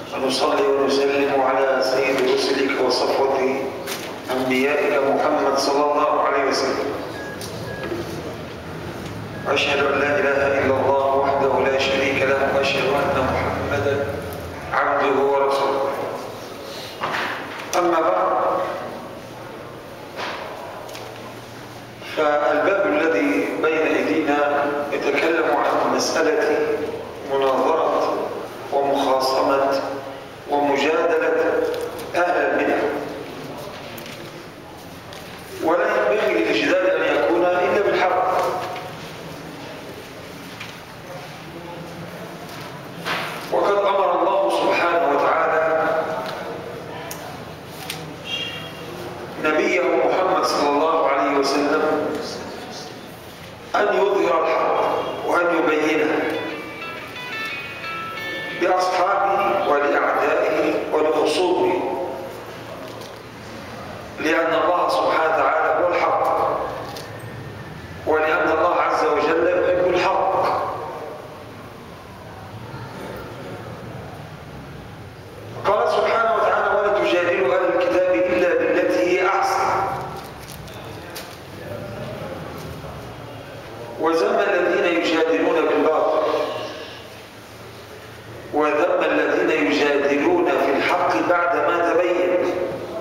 ونصلي ونسلم على سيد رسلك وصفوة أنبيائك محمد صلى الله عليه وسلم وأشهد أن لا إله إلا الله وحده لا شريك له وأشهد أن محمدا عبده ورسوله أما بعد فالباب الذي بين أيدينا يتكلم عن مسألة مناظرة ومخاصمة ومجادلة أهل البدع ولا ينبغي للجدال أن يكون إلا بالحق وقد أمر الله سبحانه وتعالى نبيه محمد صلى الله عليه وسلم أن يظهر الحق وأن يبينه لأصحابه ولأعدائه ولخصومه لأن الله سبحانه وتعالى هو الحق ولأن الله عز وجل يحب الحق قال سبحانه وتعالى ولا تجادلوا أهل الكتاب إلا بالتي هي أحسن وذم الذين يجادلون بالباطل وذم الذين يجادلون في الحق بعد ما تبين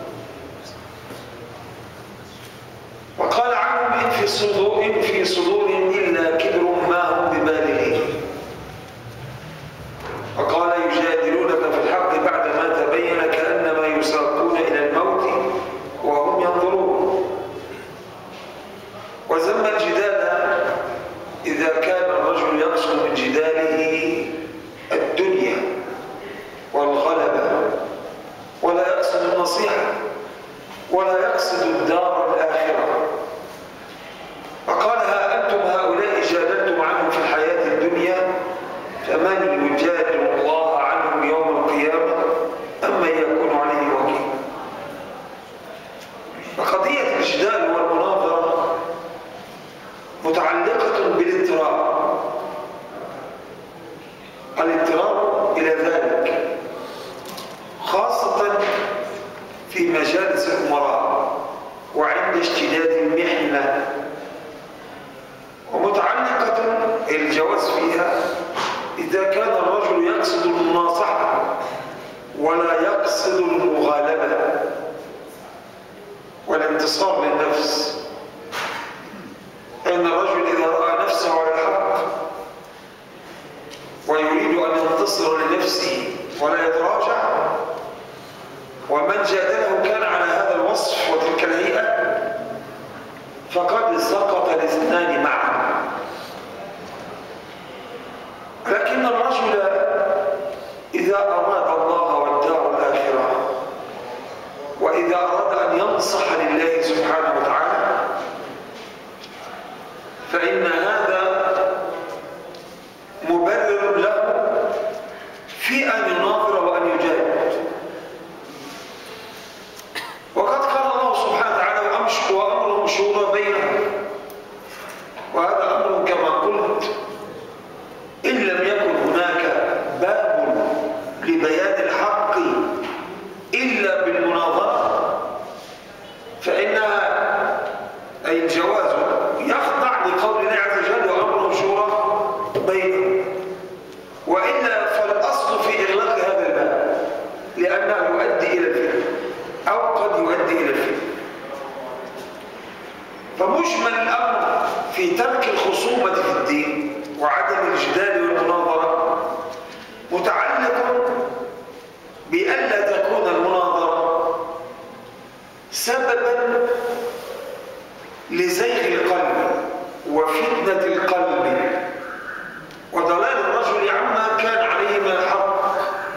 وقال عنهم إن في صدور إن في صدورهم إلا كبر ما هم ببالغين وقال يجادلونك في الحق بعد ما تبين كأنما يساقون إلى الموت وهم ينظرون وذم الجدال إذا كان الرجل يقصد من جداله الدنيا والغلبة ولا يقصد النصيحة ولا يقصد الدار الآخرة فقال ها أنتم هؤلاء جادلتم عنهم في الحياة الدنيا فمن يجادل الله عنهم يوم القيامة أما يكون عليه وكيل فقضية الجدال والمناظرة متعلقة بالاضطراب الاضطراب إلى ذلك خاصة في مجالس الأمراء وعند اشتداد المحنة ومتعلقة الجواز فيها إذا كان الرجل يقصد المناصحة ولا يقصد المغالبة والانتصار للنفس أن الرجل إذا رأى نفسه على الحق ويريد أن ينتصر لنفسه ولا يتراجع ومن جادله كان على هذا الوصف وتلك الهيئة فقد سقط الاثنان معا لكن الرجل إذا أراد الله والدار الآخرة وإذا أراد أن ينصح لله سبحانه وتعالى فإن هذا مبرر له في أن يناظر وأن يجاهد وقد قال الله سبحانه وتعالى وأمرهم شورى بينهم وهذا أمر كما قلت إن لم يكن هناك باب لبيان الحق إلا بالمناظرة فإنها أي الجواز يخضع لقول الله عز وجل وأمرهم شورى بينهم وإلا فالأصل في إغلاق هذا الباب لأنه يؤدي إلى الفتن أو قد يؤدي إلى الفتن فمجمل الأمر في ترك الخصومة في الدين وعدم الجدال والمناظرة متعلق بألا تكون المناظرة سببا لزيغ القلب وفتنة القلب وضلال الرجل عما كان عليه من الحق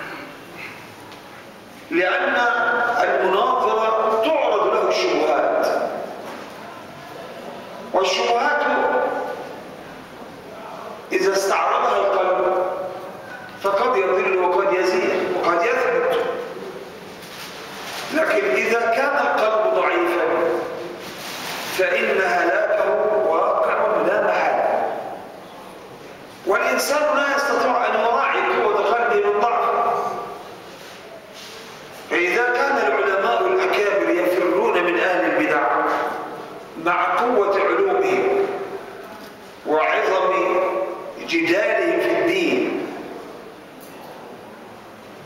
لأن المناظرة تعرض له الشبهات والشبهات إذا استعرضها القلب فقد يضل وقد يزيد وقد يثبت لكن إذا كان القلب ضعيفا فإن هلاكه واقع لا محل والإنسان لا يستطيع أن يراعي قوة قلبه من ضعف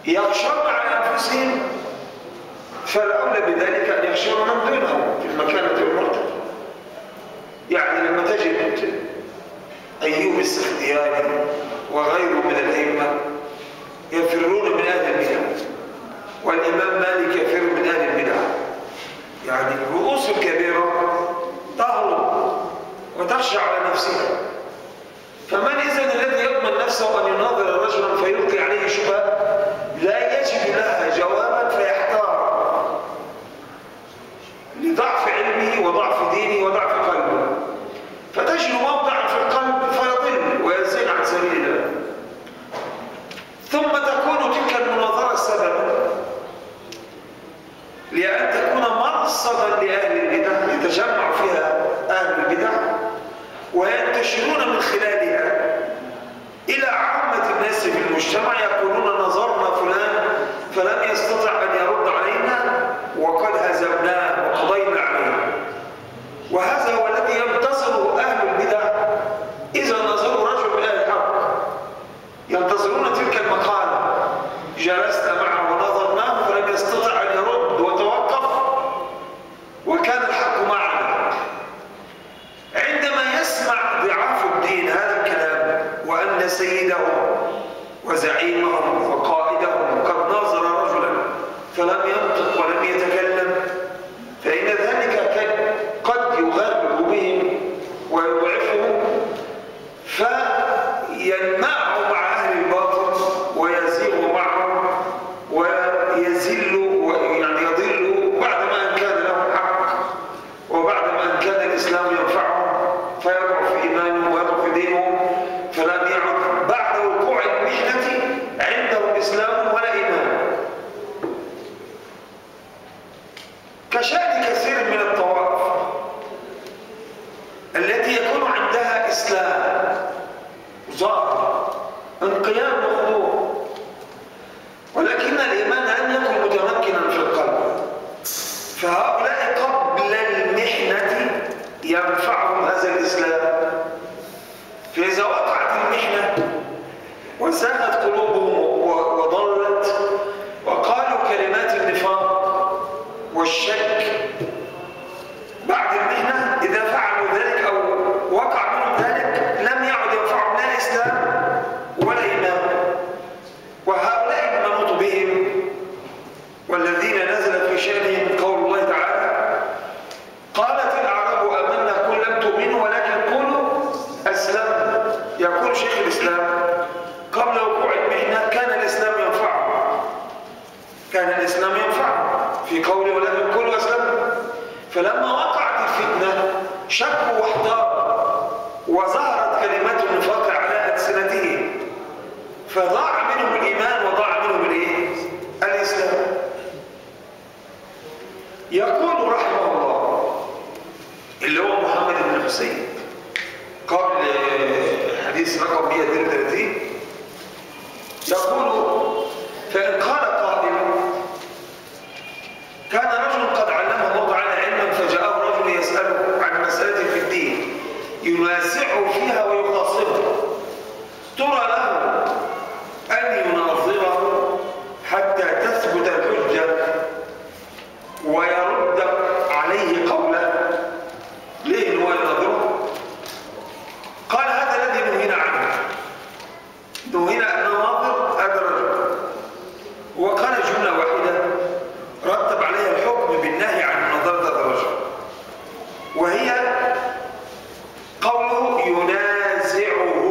يخشون على أنفسهم فالأولى بذلك أن يخشون من دونهم في المكانة والمرتبة يعني لما تجد أيوب السختياني وغيره من الأئمة يفرون من أهل البدع والإمام مالك يفر من أهل البدع يعني الرؤوس الكبيرة تهرب وتخشى على نفسها فمن إذن الذي يضمن نفسه أن يناظر رجلا فيلقي عليه شبهة لا يجد لها جوابا فيحتار لضعف علمه وضعف دينه وضعف قلبه فتجد موضعا في القلب فيضل ويزيد عن سبيل الله ثم تكون تلك المناظرة سببا لأن تكون مرصدا لأهل البدع يتجمع فيها أهل البدع وينتشرون من خلالها إلى عامة الناس في المجتمع يقولون نظرنا فلان فلم يستطع أن يرد علينا وقد هزمناه وقضينا عليه وهذا هو الذي ينتصر أهل البدع إذا نظروا رجل من أهل الحق ينتظرون تلك المقالة جلست معه ونظرناه فلم يستطع أن يرد وتوقف وكان الحق معنا عندما يسمع ضعاف الدين هذا الكلام وأن سيدهم وزعيمهم وقائدهم قد ناظر رجلا فلم ينطق ولم يتكلم فإن ذلك قد يغرب بهم ويضعفهم فينمعه مع أهل الباطل ويزيغ معهم ويزل يعني يضل بعدما أن كان له الحق وبعدما أن كان الإسلام ينفعهم فيضعف إيمانهم ويضعف دينهم فلم يعد بعد وقوع المحنة عندهم إسلام ولا إيمان كشأن كثير من الطوائف التي يكون عندها إسلام ظاهر انقياد وخضوع ولكن الإيمان لم يكن متمكنا في القلب فهؤلاء قبل المحنة ينفعهم هذا الإسلام فإذا وقعت المحنة وزاغت قلوبهم وضلت وقالوا كلمات النفاق والشك بعد المحنة إذا فعلوا ذلك أو وقع منهم ذلك لم يعد ينفعهم لا إسلام ولا إيمان وهؤلاء نموت بهم والذين نزل في شأنهم قول الله تعالى قالت الأعراب آمنا قل لم تؤمنوا ولكن قولوا أسلمنا يقول شيخ الإسلام قبل وقوع المحنة كان الإسلام ينفعه كان الإسلام ينفعه في قوله ولكن قولوا أسلمنا فلما وقعت الفتنة شكوا واحتاروا وظهرت كلمات النفاق على ألسنتهم فضاع منهم الإيمان وضاع منهم الإيه؟ الإسلام يقول رحمه الله اللي هو محمد بن حسين قبل حديث رقم 133 يقول فإن قال قائل كان رجل قد علمه الله تعالى علما فجاءه رجل يسأله عن مسألة في الدين ينازعه فيها ويخاصمه ترى له أن يناظره حتى تثبت الحجة ويرد عليه قوله ليه هو يناظره قال هذا الذي نهينا عنه نهينا أن نناظر هذا الرجل وقال جملة واحدة رتب عليها الحكم بالنهي عن مناظرة هذا الرجل وهي قوله ينازعه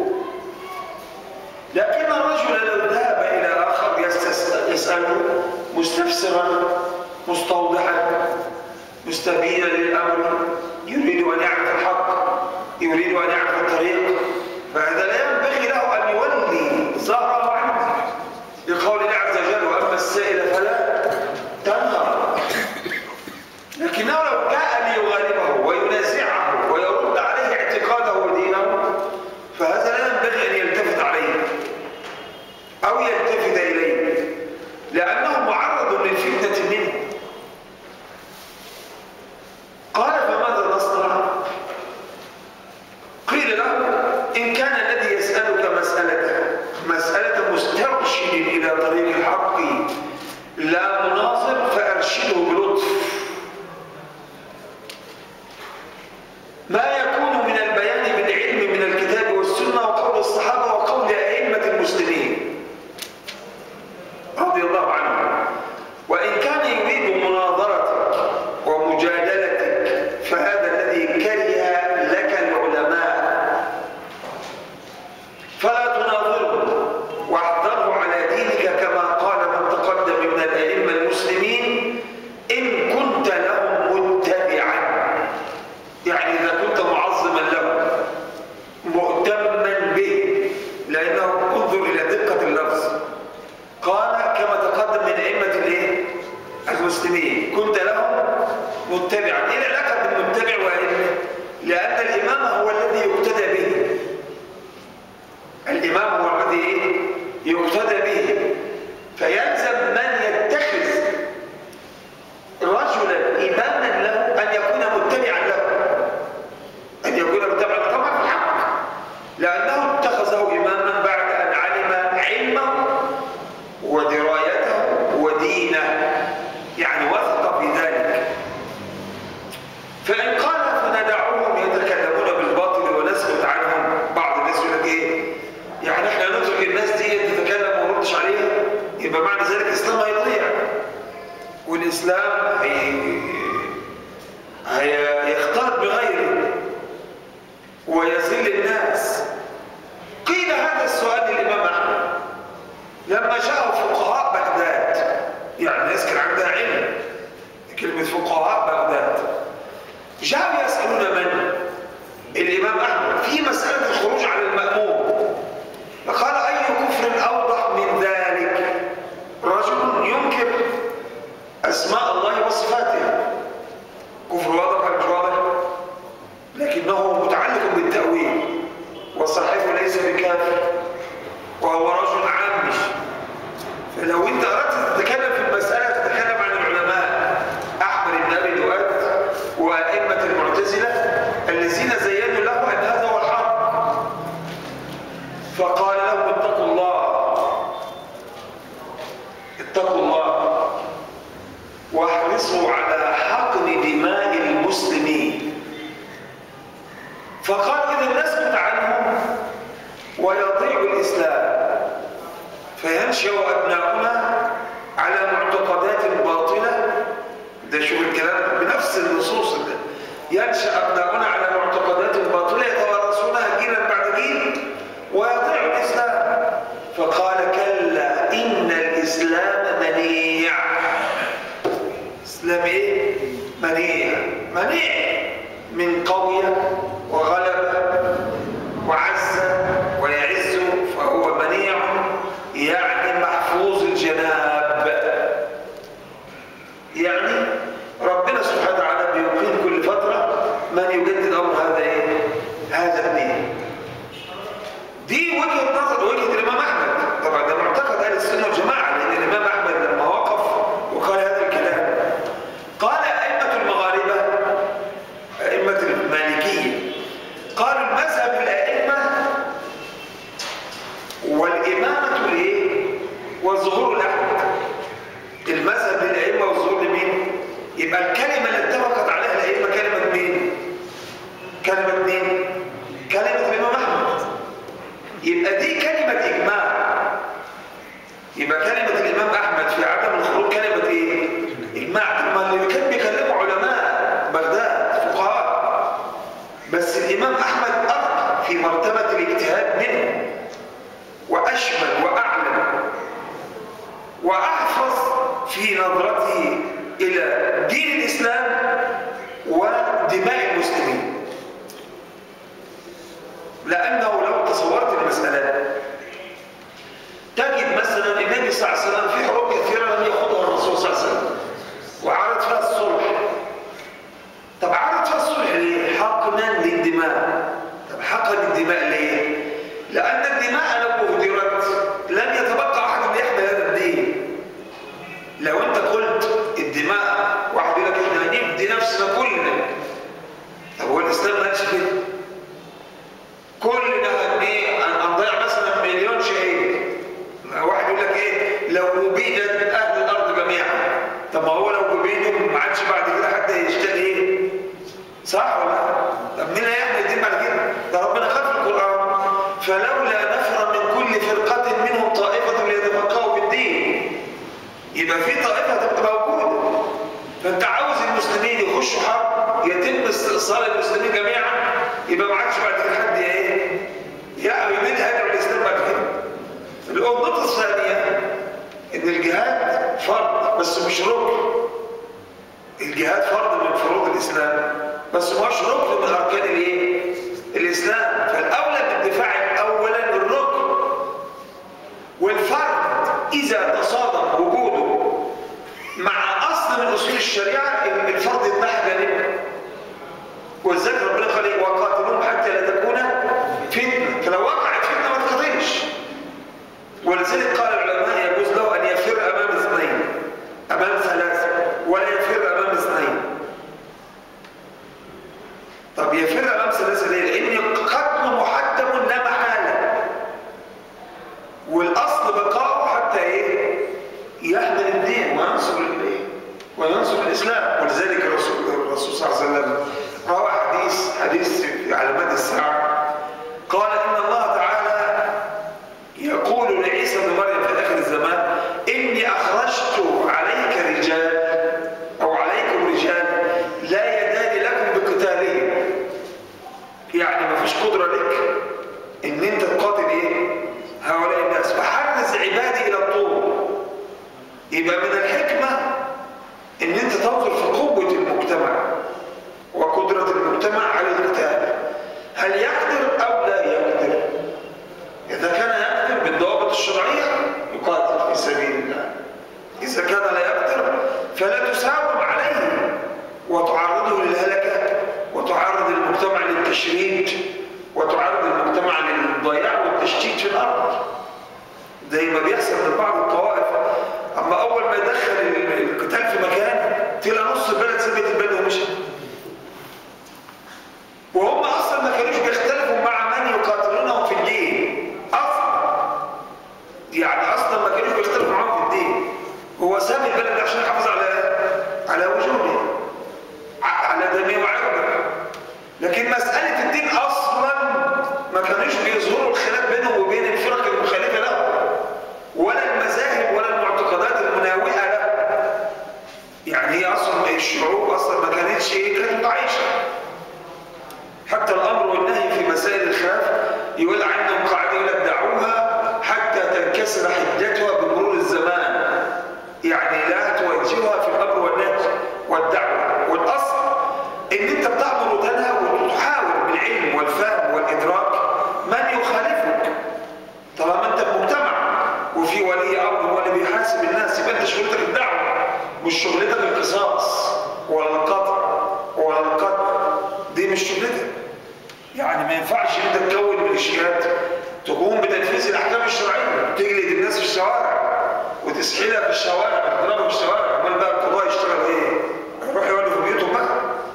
لكن الرجل لو ذهب إلى آخر يسأله مستفسرا مستوضحا مستبينا للأمر يريد أن يعرف الحق يريد أن يعرف الطريق فهذا لا ينبغي له أن يولي ظهره عنه لقول الله عز وجل وأما السائل فلا تنهر لكنه لو جاء ليغالبه وينازعه ويرد عليه اعتقاده ودينه فهذا لا ينبغي أن يلتفت عليه أو يلتفت إليه لأنه معرض للفتنة منه قال فماذا نصنع؟ قيل له إن كان الذي يسألك مسألة مسألة مسترشد إلى طريق طريق الحق لا مناصر فأرشده بلطف ما يكون من البيان بالعلم من الكتاب والسنة وقول الصحابة وقول أئمة المسلمين رضي الله عنهم وإن كان يريد مناظرتك ومجادلتك فهذا الذي كره لك العلماء فلا تناظره واحذره على دينك كما قال من تقدم من الأئمة المسلمين إن كنت لهم متبعا يعني إذا كنت معظما له مهتما به لأنه انظر إلى دقة اللفظ قال كما تقدم من أئمة الايه؟ المسلمين كنت لهم متبعا إيه العلاقة بالمتبع وأئمة؟ لأن الإمام هو الذي يقتدى به الإمام هو الذي إيه؟ يقتدى به فيلزم من يتخذ رجلا إماما له أن يكون متبعا له أن يكون متبعا طبعا في الحق لأنه اتخذه إماما بعد أن علم علمه ودرايته ودينه يعني وثق في ذلك فإن قال فندعوهم يتكلمون بالباطل ونسكت عنهم بعض الناس يقول لك إيه يعني إحنا نترك الناس دي تتكلم وما نردش عليها يبقى معنى ذلك الإسلام هيضيع والإسلام هي... هيختلط بغيره ويذل الناس قيل هذا السؤال للإمام أحمد لما جاءوا فقهاء بغداد يعني ناس كان عندها علم كلمة فقهاء بغداد جاءوا يسألون من؟ الإمام أحمد في مسألة الخروج على المأموم فقال أي كفر أوضح من ذلك رجل ينكر أسماء الله وصفاته كفر واضح ولا مش واضح لكنه متعلق بالتأويل وصاحبه ليس بكافر وهو رجل عامش فلو انت اردت تتكلم في المسألة تتكلم عن العلماء أحمد بن أبي دؤاد وأئمة المعتزلة الذين زينوا له أن هذا هو الحق فقال لهم اتقوا الله اتقوا الله واحرصوا على حقن دماء المسلمين فقال إذا نسكت عنهم ويضيع الإسلام فينشأ أبناؤنا على معتقدات باطلة ده شوف الكلام بنفس النصوص ده ينشأ أبناؤنا على معتقدات باطلة يتوارثونها جيلا بعد جيل ويضيع الإسلام فقال كلا إن الإسلام منيع إسلام إيه؟ منيع منيع من قوية وغلبة وعز ويعز فهو منيع يعني محفوظ الجناب يعني ربنا سبحانه وتعالى بيقيم كل فترة من يجدد أمر هذا إيه؟ هذا الدين دي وجهة نظر وجهة الإمام أحمد طبعا ده معتقد أهل السنة والجماعة لأن الإمام أحمد لما وقف وقال هذا الكلام قال أئمة المغاربة أئمة المالكية قالوا المذهب الأئمة والإمامة لإيه؟ وظهور الأحمد المذهب للأئمة والظهور لمين؟ يبقى الكلمة اللي اتفقت عليها الأئمة كلمة مين؟ كلمة مين؟ كلمة الإمام أحمد يبقى دي كلمة إجماع يبقى كلمة الإمام أحمد في عدم الخروج كلمة إيه؟ إجماع ما اللي كان بيكلموا علماء بغداد فقهاء بس الإمام أحمد أرقى في مرتبة الاجتهاد منه وأشمل وأعلم وأحفظ في نظرته إلى دين الإسلام ودماء المسلمين لأنه لو تصورت المسألة تجد مثلا النبي صلى الله عليه وسلم في حروب كثيرة لم يخوضها الرسول صلى الله عليه وسلم وعرض فيها الصلح طب عرض فيها الصلح ليه؟ حقنا للدماء طب حقا للدماء ليه؟ لأن الدماء لو أهدرت لن يتبقى أحد يحمل هذا الدين لو أنت قلت الدماء واحد يقول لك احنا هنفدي نفسنا كلنا طب هو الإسلام ما قالش كده كلنا هن- إيه؟ هنضيع مثلا مليون شهيد واحد يقول لك ايه لو لو أبيدت أهل الأرض جميعا طب ما هو لو أبيدوا ما عادش بعد كده حد يشتري إيه؟ صح ولا لا؟ طب مين هيعمل الدين بعد كده؟ ده ربنا قال في القرآن فلولا نفر من كل فرقة منهم طائفة ليتفقهوا في الدين يبقى في طائفة هتبقى موجودة فأنت عاوز المسلمين يخشوا حرب يتم استئصال المسلمين جميعا يبقى ما عادش بعد كده حد ايه؟ يعني مين هيدعو الإسلام بعد كده؟ النقطة الثانية إن الجهاد فرض بس مش ركن الجهاد فرض من فروض الإسلام بس مش ركن من أركان الإيه؟ الإسلام فالأولى بالدفاع أولا الركن والفرد إذا تصادم وجوده مع أصل من أصول الشريعة إن الفرد يتباح جانبا ولذلك ربنا قال إيه وقاتلوهم حتى لا تكون فتنة فلو وقعت فتنة ما تقاتلش ولذلك قال العلماء يجوز له أن يفر أمام اثنين أمام ثلاثة ولا يفر أمام اثنين طب يفر أمام ثلاثة ليه؟ لأن قتل محتم لا محالة والأصل بقاؤه حتى إيه؟ يحمل الدين وينصر الإيه؟ وينصر الإسلام ولذلك الرسول الرسول صلى الله عليه وسلم روى حديث حديث في علامات الساعة قال إن الله تعالى يقول لعيسى بن مريم في آخر الزمان إني أخرجت عليك رجال أو عليكم رجال لا يدان لكم بقتالهم يعني ما فيش قدرة لك إن أنت تقاتل إيه؟ هؤلاء الناس فحرز عبادي إلى الطول يبقى من الحكمة إن أنت تنظر في قوة المجتمع وقدرة المجتمع على القتال هل يقدر أو لا يقدر إذا كان يقدر بالضوابط الشرعية يقاتل في سبيل الله إذا كان لا يقدر فلا تساوم عليه وتعرضه للهلكة وتعرض المجتمع للتشريد وتعرض المجتمع للضياع والتشتيت في الأرض زي ما بيحصل من بعض الطوائف أما أول ما يدخل القتال في مكان تلاقي نص البلد سابت البلد ومشي وهم أصلا ما كانوش بيختلفوا مع من يقاتلونهم في الدين أصلا يعني أصلا ما كانوش بيختلفوا معاهم في الدين هو ساب البلد عشان يحافظ على على وجوده على دمه وعرضه لكن مسألة الدين أصلا ما كانوش بيظهروا الخلاف بينهم وبين الفرق المخالفة له ولا المذاهب ولا المعتقدات المناوئة له يعني هي أصلا الشعوب أصلا ما كانتش كانت عايشة حتى الأمر والنهي في مسائل الخلاف يقول عندهم قاعدة يقول لك دعوها حتى تنكسر حدتها بمرور الزمان يعني لا توجهها في الأمر والنهي والدعوة والأصل إن أنت بتأمر وتنهى وتحاول بالعلم والفهم والإدراك من يخالفك طالما أنت في مجتمع وفي ولي أمر هو اللي بيحاسب الناس يبقى أنت شغلتك الدعوة مش شغلتك القصاص ولا القطع ولا القتل دي مش شغلتك يعني ما ينفعش انت تكون ميليشيات تقوم بتنفيذ الاحكام الشرعيه تجلد الناس في الشوارع وتسحلها في الشوارع تضربها في الشوارع امال بقى القضاء يشتغل ايه؟ يروح يولوا في بيوتهم بقى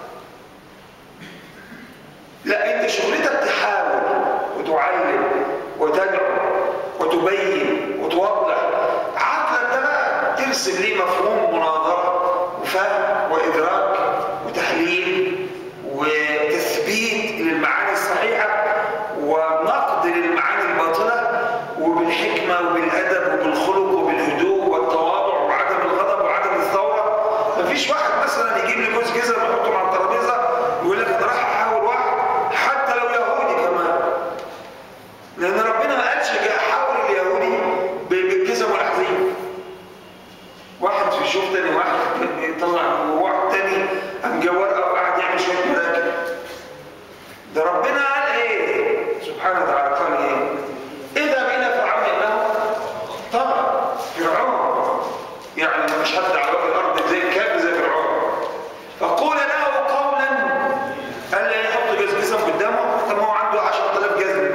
لا انت شغلتك تحاول وتعلم وتدعو وتبين وتوضح عقلك ده بقى ترسم ليه مفهوم مناظره وفهم وادراك وتحليل وتثبيت للمعاني الصحيحة ونقد للمعاني الباطلة وبالحكمة وبالأدب وبالخلق وبالهدوء والتواضع وعدم الغضب وعدم الثورة مفيش واحد مثلا يجيب لي جوز جزم ويحطه على الترابيزة ويقول لك انا رايح احاول واحد حتى لو يهودي كمان لأن ربنا ما قالش حاول اليهودي بالجزم والأحذية واحد في شوف تاني واحد يطلع واحد تاني قام جاب ورقه وقعد يعمل شويه مراكب ده ربنا قال ايه سبحانه وتعالى قال ايه اذا بينا فرعون انه طبعا فرعون يعني مش حد على وجه الارض زي الكلب زي فرعون فقول له قولا قال لي يحط جزم قدامه طب ما هو عنده 10000 جزم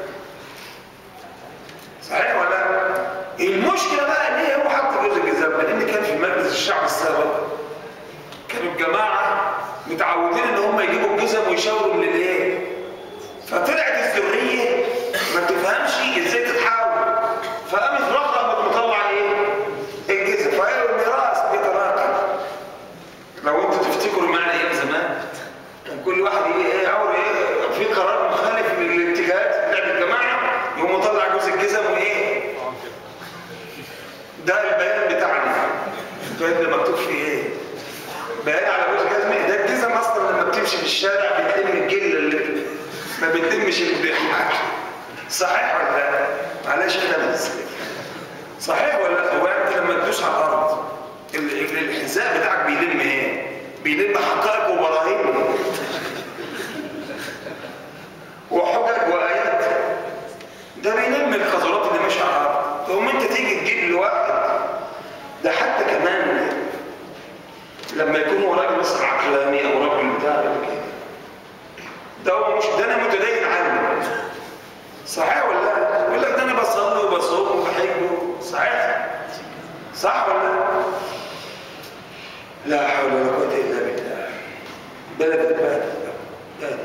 صحيح ولا لا؟ المشكله بقى ليه هو حط جزء الجزام لان كان في مجلس الشعب السابق كانوا الجماعه متعودين ان هم يجيبوا الجزم ويشاوروا للايه فطلعت الذريه ما تفهمش ازاي تتحاول فقامت رقم مطلع ايه طيب ده مكتوب فيه ايه؟ بيان على وجه جزمه ده الجزم اصلا لما بتمشي في الشارع بتلم الجله اللي ما بتلمش اللي معاك صحيح ولا لا؟ معلش احنا بس صحيح ولا لا؟ هو انت لما تدوس على الارض ال- ال- الحذاء بتاعك بيلم ايه؟ بيلم حقائق وبراهين وحجج وايات ده بيلم القذرات اللي ماشيه على الارض تقوم انت تيجي تجيب لواحد ده حتى كمان لما يكون هو راجل مثلا عقلاني او راجل بتاع يقول لك ايه ده هو مش ده انا متدين عنه صحيح ولا لا؟ يقول لك ده انا بصلي وبصوم وبحج صحيح؟ صح ولا لا؟ لا حول ولا قوة إلا بالله بلد البلد بلد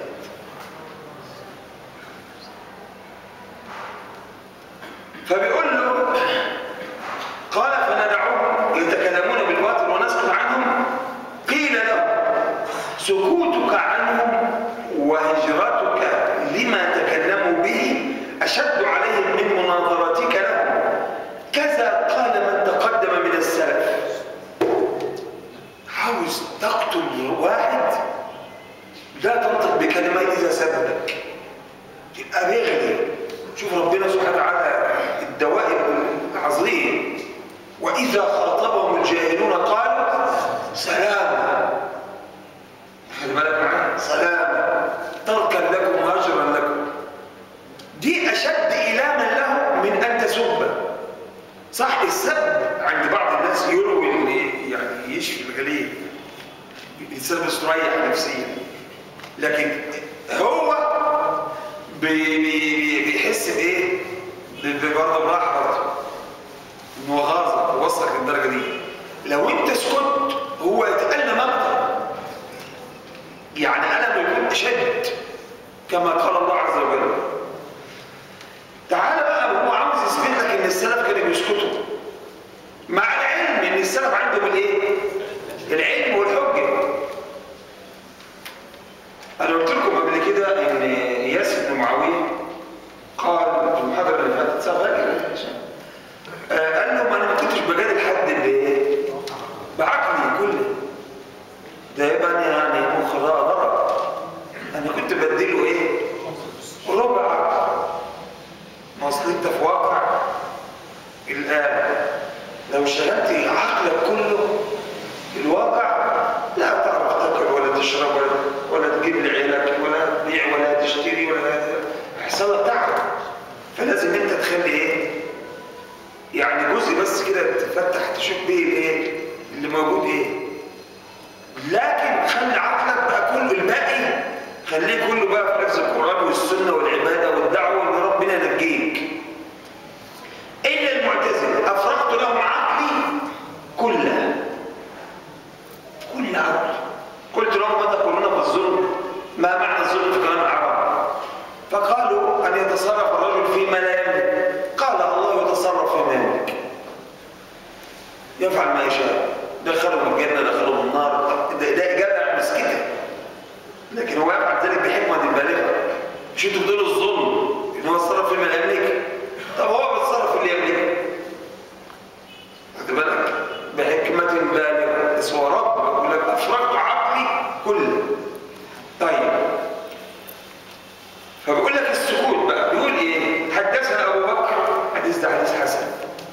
فبيقول له قال فندعوهم يتكلمون بالباطل ونسكت عنهم قيل له سكوتك عنهم وهجرتك لما تكلموا به أشد عليهم من مناظرتك لهم كذا قال من تقدم من السلف عاوز تقتل واحد لا تنطق بكلمة إذا سبك يبقى بيغلي شوف ربنا سبحانه وتعالى الدوائر العظيم وإذا خاطبهم الجاهلون قالوا سلاما خلي بالك معايا سلاما تركا لكم هجرا لكم دي أشد إلاما له من أن تسب صح السب عند بعض الناس يروي اللي يعني يشفي الغليل الإنسان مستريح نفسيا لكن هو بي- بي- بيحس بايه ب- ب- برضه براحه برضه انه غاظه وصلك للدرجه دي لو انت سكت هو يتألم اكتر يعني ألم يكون اشد كما قال الله عز وجل تعالى بقى هو عاوز يثبت لك ان السلف كانوا بيسكتوا مع العلم ان السلف عندهم الايه العلم والحجه انا قلت لكم قبل كده ان ياسر بن معاويه قال في المحاضره اللي فاتت صح فاكر آه، قال لهم انا ما كنتش بجادل حد بايه بعقلي كله ده يبقى أنا يعني مخ ده ضرب انا كنت بديله ايه ربع عقل ما اصل انت في واقع الان لو شغلت عقلك كله الواقع لا تعرف تاكل ولا تشرب ولا ولا تجيب لعيالك ولا تبيع ولا تشتري ولا يحصل لك تعب فلازم انت تخلي ايه يعني جزء بس كده تفتح تشوف بيه الايه اللي موجود ايه لكن خلي عقلك بقى كله الباقي خليه كله بقى في حفظ القران والسنه والعباده والدعوه ان ربنا ينجيك الا المعتزله افرغت لهم عقلي كله كل عقل قلت لهم ماذا تقولون في الظلم ما معنى الظلم في كلام العرب فقالوا ان يتصرف الرجل فيما لا يملك قال الله يتصرف فيما يملك يفعل ما يشاء دخلهم الجنه دخلهم النار ده, ده اجابه عن مسكته لكن هو يفعل ذلك بحكمه بالغه مش انتوا بتقولوا الظلم ان هو يتصرف فيما لا يملك طب هو بيتصرف في اللي يملكه خد بالك بحكمة بالغة اسمه رب يقول لك أفرغت عقلي كله طيب فبقول لك السكوت بقى بيقول ايه حدثنا ابو بكر حديث ده حديث حسن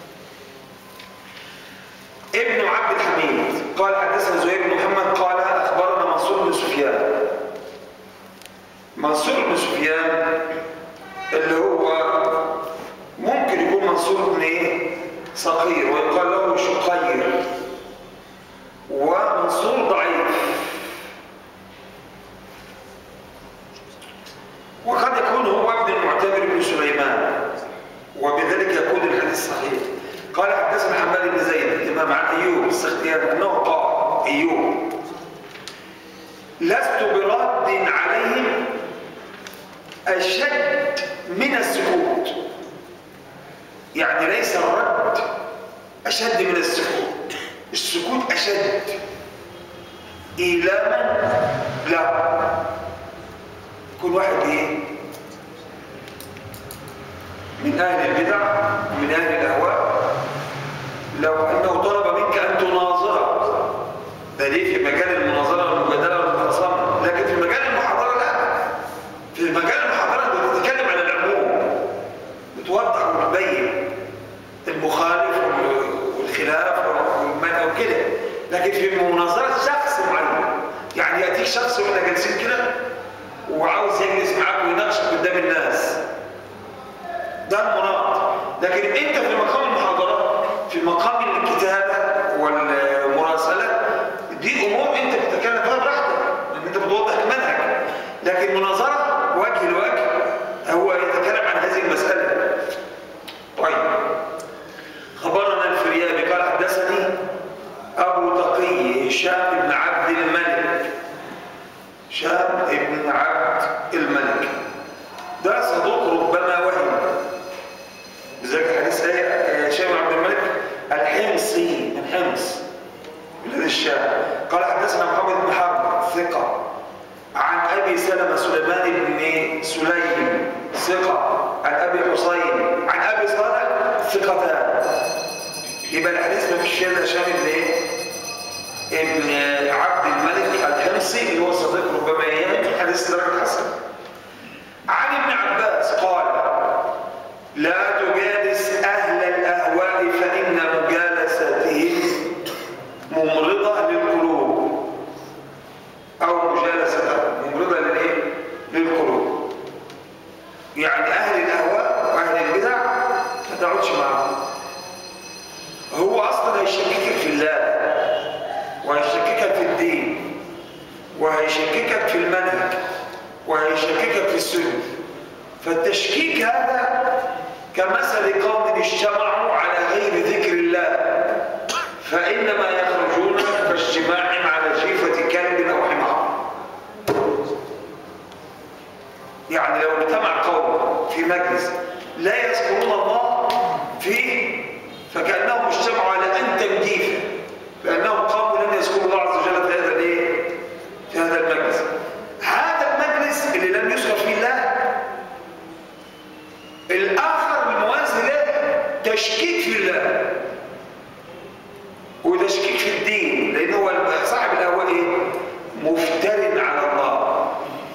ابن عبد الحميد قال حدثنا زهير بن محمد قال اخبرنا منصور بن سفيان منصور بن سفيان اللي هو ممكن يكون منصور بن ايه صغير ويقال له شقير ومنصور ضعيف وقد يكون هو ابن المعتمر بن سليمان وبذلك يكون الحديث صحيح قال حدثنا حماد بن زيد الامام عن ايوب السختيان انه قال ايوب لست براد عليهم اشد من السكوت يعني ليس الرد أشد من السكوت السكوت أشد إيلاما لا كل واحد إيه من أهل البدع من أهل الأهواء لو أنه طلب منك أن تناظره ده دي في مجال المناظره والمجادله والمخاصمه لكن في مجال المحاضره لا في مجال المحاضره انت بتتكلم عن العموم بتوضح وتبين المخالف والخلاف والمنع وكده لكن في مناظره شخص معين يعني ياتيك شخص واحنا جالسين كده وعاوز يجلس معاك ويناقشك قدام الناس ده المراد لكن انت في مقام المحاضره في مقام الكتابه والمراسله دي امور انت بتتكلم فيها براحتك لان انت بتوضح المنهج لكن مناظره وجه لوجه هو يتكلم عن هذه المساله طيب خبرنا الفريابي قال حدثني ابو تقي هشام بن عبد الملك هشام بن عبد الملك ده صدوق ربما وهم بذلك حديث ايه هشام عبد الملك الحمصي من حمص بلاد الشام قال حدثنا محمد بن حرب ثقة عن أبي سلمة سليمان بن سليم ثقة عن أبي حسين عن أبي صالح ثقتان يبقى الحديث ما فيش هذا هشام بن ايه؟ ابن عبد الملك الحمصي اللي هو صديق ربما يهم حديث درجة حسن عن ابن عباس قال لا تجالس أهل الأهواء فإن مجالستهم ممرضة للقلوب أو مجالستهم ممرضة للإيه؟ للقلوب يعني أهل الأهواء وأهل البدع ما تقعدش معهم هو أصلا هيشككك في الله وهيشككك في الدين وهيشككك في المنهج وهيشككك في السنة فالتشكيك هذا كمثل قوم اجتمعوا على غير ذكر الله فإنما يخرجون كاجتماعهم على جيفة كلب أو حمار يعني لو اجتمع قوم في مجلس لا يذكرون الله فيه فكأنهم اجتمعوا على أنتم جيفة لأنهم قاموا لم يذكروا الله عز وجل في هذا الايه؟ في هذا المجلس هذا المجلس اللي لم يذكر فيه الله الآخر الموازي له تشكيك في الله وتشكيك في الدين لأن هو صاحب الأول إيه؟ مفتر على الله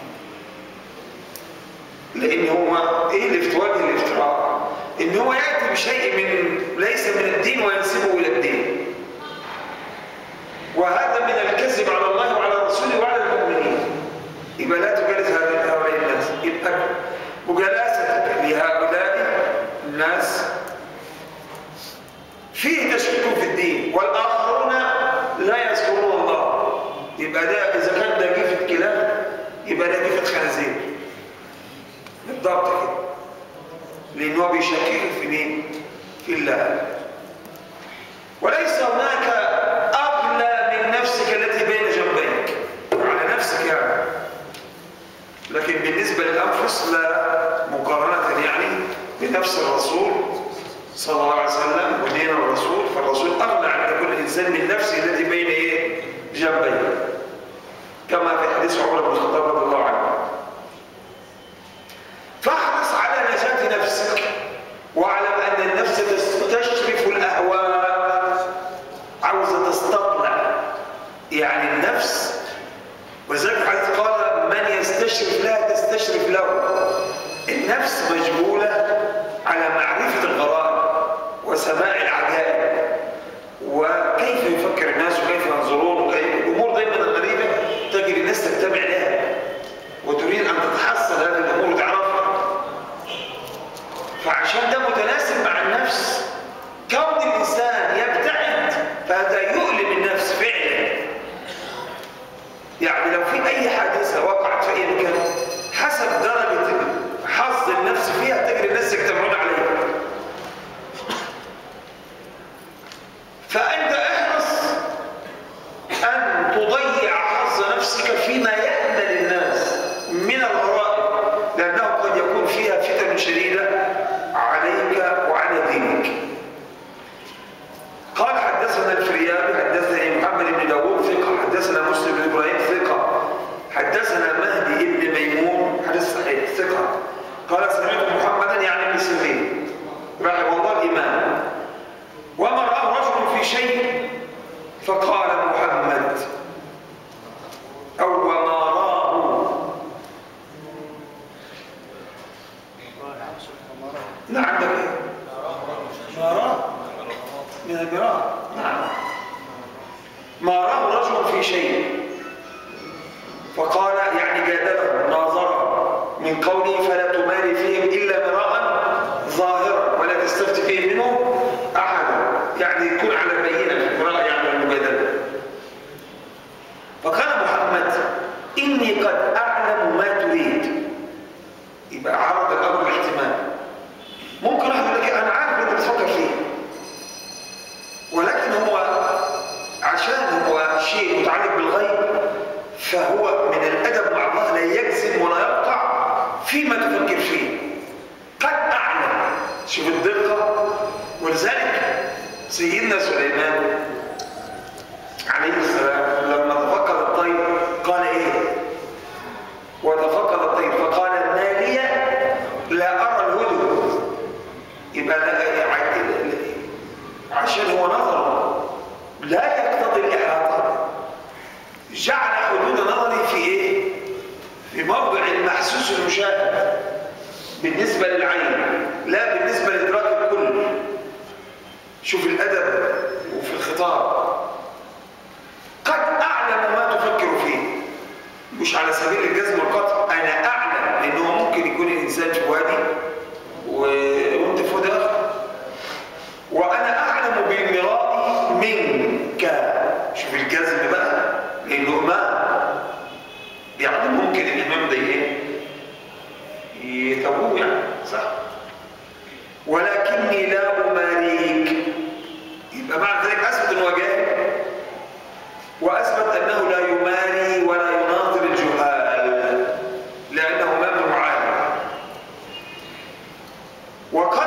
لأن هو إيه الافتواء الافتراء إن هو يأتي بشيء من ليس من الدين وينسبه إلى الدين وهذا من الكذب على الله وعلى رسوله وعلى المؤمنين يبقى لا تجالس هؤلاء الناس يبقى مجالستك لهؤلاء الناس فيه تشكيك في الدين والآخرون لا يذكرون الله يبقى ده إذا كان ده جيفة كلاب يبقى ده جيفة خنازير بالضبط كده لأن هو بيشككك في مين؟ في الله وليس هناك أغلى من نفسك التي بين جنبيك على نفسك يعني لكن بالنسبة للأنفس لا مقارنة يعني بنفس الرسول صلى الله عليه وسلم ودين الرسول فالرسول أغلى عند كل إنسان من نفسه التي بين إيه؟ جنبيه كما في حديث عمر بن الخطاب رضي الله عنه فاحرص على نجاة نفسك واعلم أن النفس تستشرف الأهواء عاوزة تستطلع يعني النفس وذلك الحديث قال من يستشرف لها تستشرف له النفس مجبولة على معرفة الغرائب وسماع العجائب وكيف يفكر الناس وكيف ينظرون وكيف الأمور دايما الغريبة تجد الناس تتبع لها وتريد أن تتحصل هذه الأمور وتعرفها فعشان ده متناسب مع النفس كون الإنسان يبتعد فهذا يؤلم النفس فعلا يعني لو في أي حادثة وقعت في أي مكان حسب درجة حظ النفس فيها تجري الناس يجتمعون عليها فأنت احرص أن تضيع حظ نفسك فيما يأمل الناس من الغرائب لأنه قد يكون فيها فتن شديدة عليك وعلى دينك قال حدثنا الفريابي حدثني محمد بن داوود ثقة حدثنا مسلم بن إبراهيم ثقة حدثنا مهدي بن ميمون حديث صحيح ثقة قال سمعت محمدا يعني ابن سيرين رحمه الله الإمام وما رأى رجل في شيء فقال محمد ما راه رجل في شيء فقال يعني جادله ناظره من قوله فلا تماري فيهم إلا مراء ظاهرا ولا تستفت فيه منه أحدا يعني يكون على بينة في المراء يعني المجادلة فقال محمد إني قد أعلم ما تريد يبقى عرض الأمر الاحتمال ممكن واحد يقول لك أنا عارف أنت بتفكر فيه ولكن هو عشان هو شيء متعلق بالغيب فهو من الأدب مع الله لا يجزم ولا يقطع فيما تفكر فيه قد أعلم شوف الدقة ولذلك سيدنا سليمان عليه السلام لما تفقد الطير قال ايه وتفقد الطير فقال ما لي لا ارى الهدهد يبقى لا عشان هو نظر لا يقتضي الاحاطه جعل حدود نظري في ايه في موضع المحسوس المشاهد بالنسبه للعين لا بالنسبه لادراك الكل شوف الادب وفي الخطاب قد أعلم ما تفكر فيه مش على سبيل الجزم والقطع أنا أعلم لأنه ممكن يكون الإنسان في وادي وأنت في وادي آخر وأنا أعلم بالمراء منك شوف الجزم بقى لأنه ما يعني ممكن الإمام ده إيه يتوه يعني صح ولكني لا أماريك يبقى معنى ذلك أثبت أنه جاهل وأثبت أنه لا يماري ولا يناظر الجهال لأنه ما من معالم وقد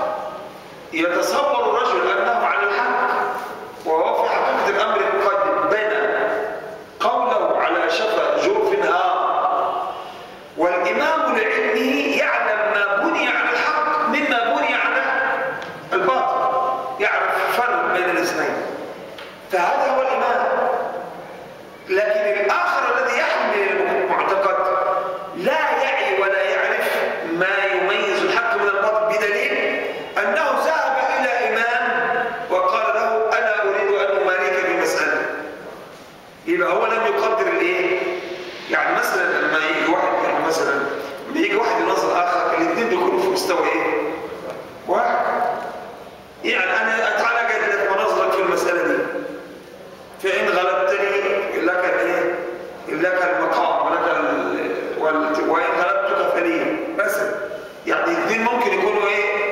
يتصور الرجل أنه على الحق وهو في حقيقة الأمر قد بنى قوله على شفا جرف هار والإمام لعلمه يعلم ما بني على الحق مما بني على الباطل يعرف فرق بين الاثنين فهذا هو الإمام لكن الآخر الذي يحمل المعتقد لا يعي ولا يعرف ما يميز الحق من الباطل بدليل أنه ذهب إلى إمام وقال له أنا أريد أن أماريك بمسألة يبقى هو لم يقدر الإيه؟ يعني مثلا لما يجي واحد يعني مثلا لما يجي واحد ينظر آخر الاثنين بيكونوا في مستوى إيه؟ واحد يعني أنا تعالى جاي لك ونظرك في المسألة دي فإن غلبتني لك الايه لك المقام ولك ال... وال... وإن غلبتك فلي مثلا يعني الاثنين ممكن يكونوا ايه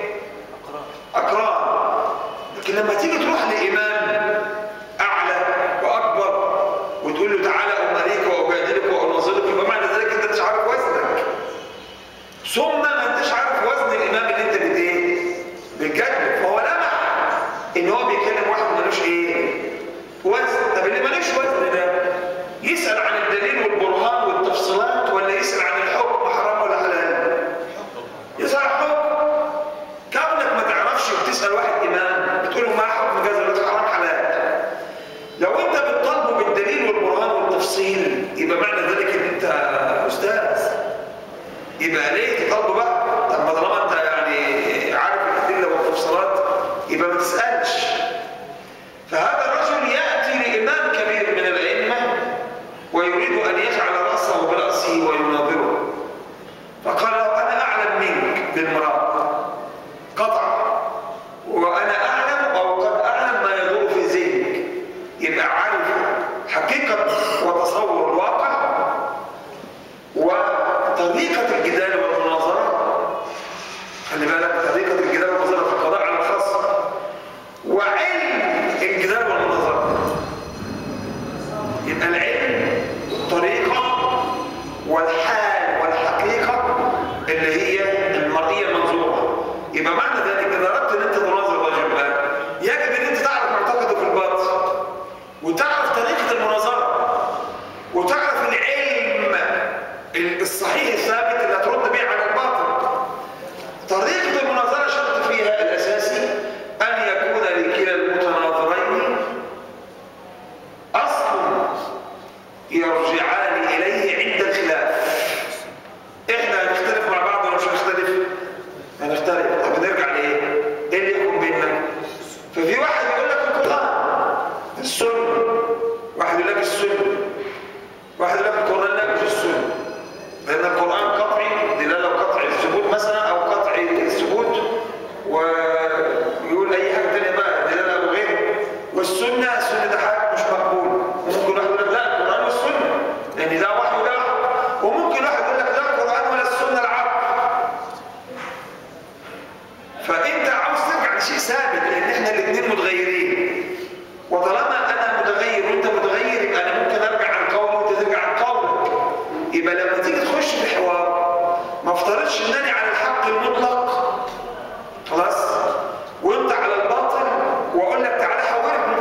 أقران لكن لما تيجي تروح لإمام أعلى وأكبر وتقول له تعالى أماريك وأجادلك وأناظرك يبقى معنى ذلك أنت مش عارف وزنك ثم ما أنتش عارف وزن الإمام اللي أنت بت إيه بتجادله فهو لمح إن هو بيكلم واحد ملوش إيه وزن طب اللي ملوش وزن ده يسأل عن الدليل والبرهان والتفصيلات ولا يسأل عن الحكم حرام ولا حلال يسأل عن الحكم كونك ما تعرفش وتسأل واحد إمام بتقول له ما حكم كذا ولا حرام حلال لو انت بتطالبه بالدليل والبرهان والتفصيل يبقى معنى ذلك ان انت استاذ يبقى ليه تطالبه بقى طب ما طالما انت يعني عارف الادله والتفصيلات يبقى ما تسالش فهذا الرجل يأتي لإمام كبير من الأئمة ويريد أن يجعل رأسه برأسه ويناظره فقال له أنا أعلم منك بالمرأة قطع وأنا أعلم أو قد أعلم ما يدور في ذهنك يبقى عارف حقيقة وتصور الواقع وطريقة الجدال والمناظرة خلي بالك طريقة الجدال والمناظرة في القضاء على الخاص وعلم الجدال والمناظرة يبقى العلم الطريقة والحال والحقيقة اللي هي المرئية المنظورة يبقى معنى ذلك إذا أردت أن أنت تناظر رجل ما يجب أن أنت تعرف معتقده في الباطن وتعرف طريقة المناظرة وتعرف العلم الصحيح الثابت اللي هترد بيه على الباطل طريقة المناظرة شرط فيها الأساسي أن يكون لكلا المتناظرين أصل يرجعان إليه عند الخلاف إحنا هنختلف مع بعض ولا مش هنختلف؟ هنختلف طب نرجع لإيه؟ إيه اللي يكون بيننا؟ ففي واحد يقول لك القرآن السنة والسنة السنة ده حاجة مش مقبول وممكن واحد يقول لك لا القرآن والسنة لأن ده وحي وده وحي وممكن واحد يقول لك لا القرآن ولا السنة العقل فأنت عاوز ترجع لشيء ثابت لأن احنا الاثنين متغيرين وطالما أنا متغير وأنت متغير يبقى أنا ممكن أرجع عن قولي وأنت ترجع عن قولك يبقى لما تيجي تخش في حوار ما افترضش انني على الحق المطلق خلاص وانت على الباطل واقول لك تعالى حاورني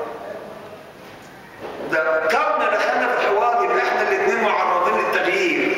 ده كوننا دخلنا في الحوار يبقى احنا الاثنين معرضين للتغيير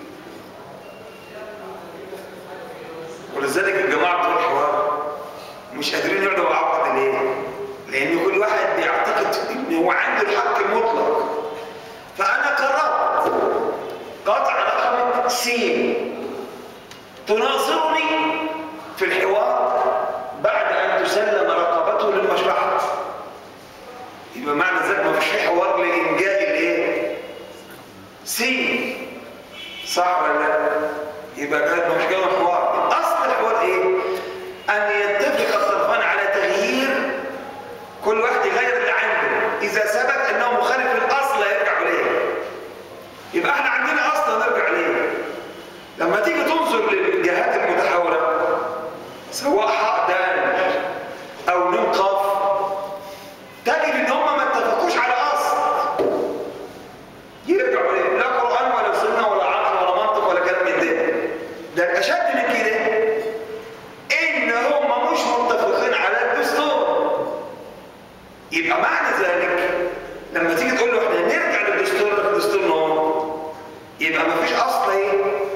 ولذلك الجماعه بتوع الحوار مش قادرين يقعدوا مع بعض ليه؟ لان كل واحد بيعتقد ان هو عنده الحق المطلق فانا قررت قطع رقم سين تناصرني في الحوار بعد أن تسلم رقبته للمشرحة يبقى معنى ذلك ما فيش حوار لإنجاء الإيه؟ سين صح ولا لا؟ يبقى كانت مش كلمة حوار أصل الحوار إيه؟ أن يتفق الطرفان على تغيير كل واحد يغير اللي عنده إذا ثبت أنه مخالف للأصل يرجع إليه يبقى احنا عندنا أصل نرجع إليه لما تيجي تنظر للجهات المتحورة سواء حق دان أو نون قاف تجد إن هم ما اتفقوش على أصل يرجعوا ليه؟ لا قرآن ولا سنة ولا عقل ولا منطق ولا كلام من ده ده الأشد من كده إن هم مش متفقين على الدستور يبقى معنى ذلك لما تيجي تقول له احنا نرجع للدستور ده الدستور نور يبقى ما فيش اصل ايه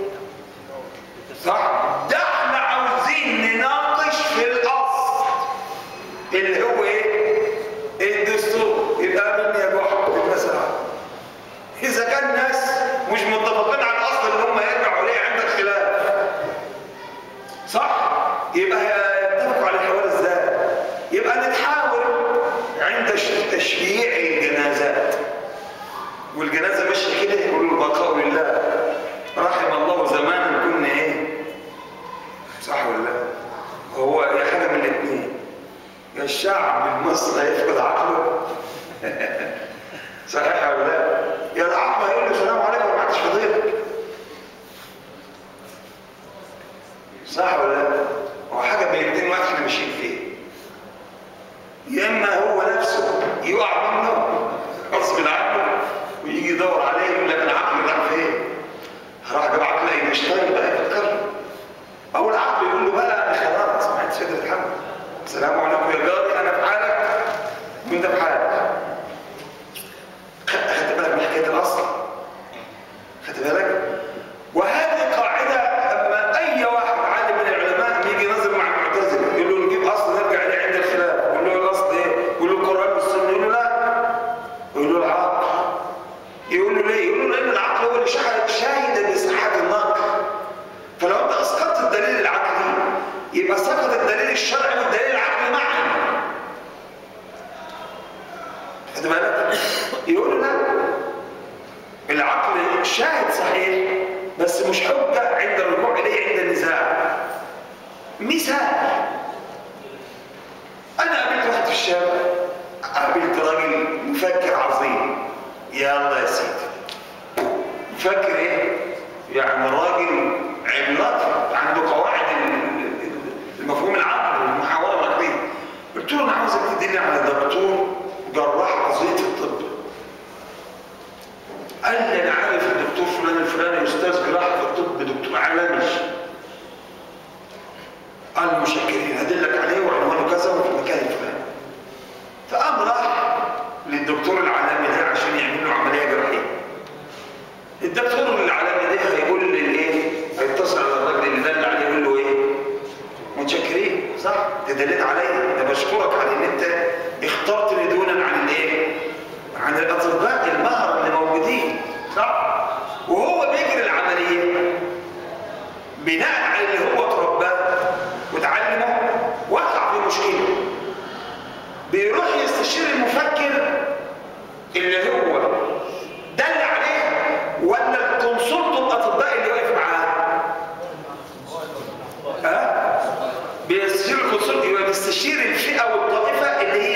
صح ده احنا عاوزين نناقش في الاصل اللي هو ايه الدستور يبقى مني يا جحا المسألة اذا كان ناس مش متفقين على الاصل اللي هم يرجعوا ليه عندك خلاف صح يبقى يتفقوا على الحوار ازاي يبقى نتحاول عند تشييع الجنازات والجنازه ماشيه كده يقولوا البقاء لله رحم الله زمانا كنا ايه صح ولا لا هو يا حاجه من الاثنين يا الشعب المصري هيفقد عقله صحيح ولا لا يا العقل هيقول له السلام عليكم ما عادش فضيلك صح ولا لا هو حاجه من الاثنين واحد احنا ماشيين فيه يا اما هو نفسه يقع منه غصب عنه ويجي يدور عليه يقول لك العقل راح فين؟ راح جاب عقل ايه مش طيب بقى يفكر او العقل يقول له بقى انا خلاص ما عادش قادر اتحمل السلام عليكم يا جاري انا في حالك وانت في حالك خدت بالك من حكايه الاصل خدت بالك وهذه قاعده اما اي واحد عالم من العلماء بيجي ينظم مع المعتزله يقول له نجيب اصل نرجع اليه عند الخلاف يقول له الاصل ايه؟ يقول له القران والسنه يقول له لا يقول له العقل يقول له ليه؟ يقول له لان العقل هو اللي شهد شاهد بصحه النقل فلو انت اسقطت الدليل العقلي يبقى سقط الدليل الشرعي والدليل العقلي معا خد بالك؟ يقول له لا العقل شاهد صحيح بس مش حجة عند الرجوع إليه عند النزاع مثال أنا قابلت واحد في الشارع قابلت راجل مفكر عظيم يلا يا سيدي مفكر ايه؟ يعني راجل عملاق عنده قواعد المفهوم العقلي والمحاورة العقلية قلت له أنا عاوزك تدلني على دكتور جراح عظيم في الطب قال لي انا عارف الدكتور فلان الفلاني استاذ جراحه في الطب دكتور عالمي قال مشكرين هدلك عليه وعنوانه كذا وفي المكان الفلاني فقام راح للدكتور العالمي ده عشان يعمل له عمليه جراحيه الدكتور العالمي ده هيقول لي الايه هيتصل على الراجل اللي دل عليه يقول له ايه متشكرين صح تدلت عليا انا بشكرك على ان انت اخترتني دونا عن الايه عن الاطباء المهر اللي موجودين صح وهو بيجري العمليه بناء على اللي هو ترباه وتعلمه وقع في مشكله بيروح يستشير المفكر اللي هو دل عليه ولا الكونسلت الاطباء اللي واقف معاه ها بيستشير الكونسلت يبقى بيستشير الفئه والطائفه اللي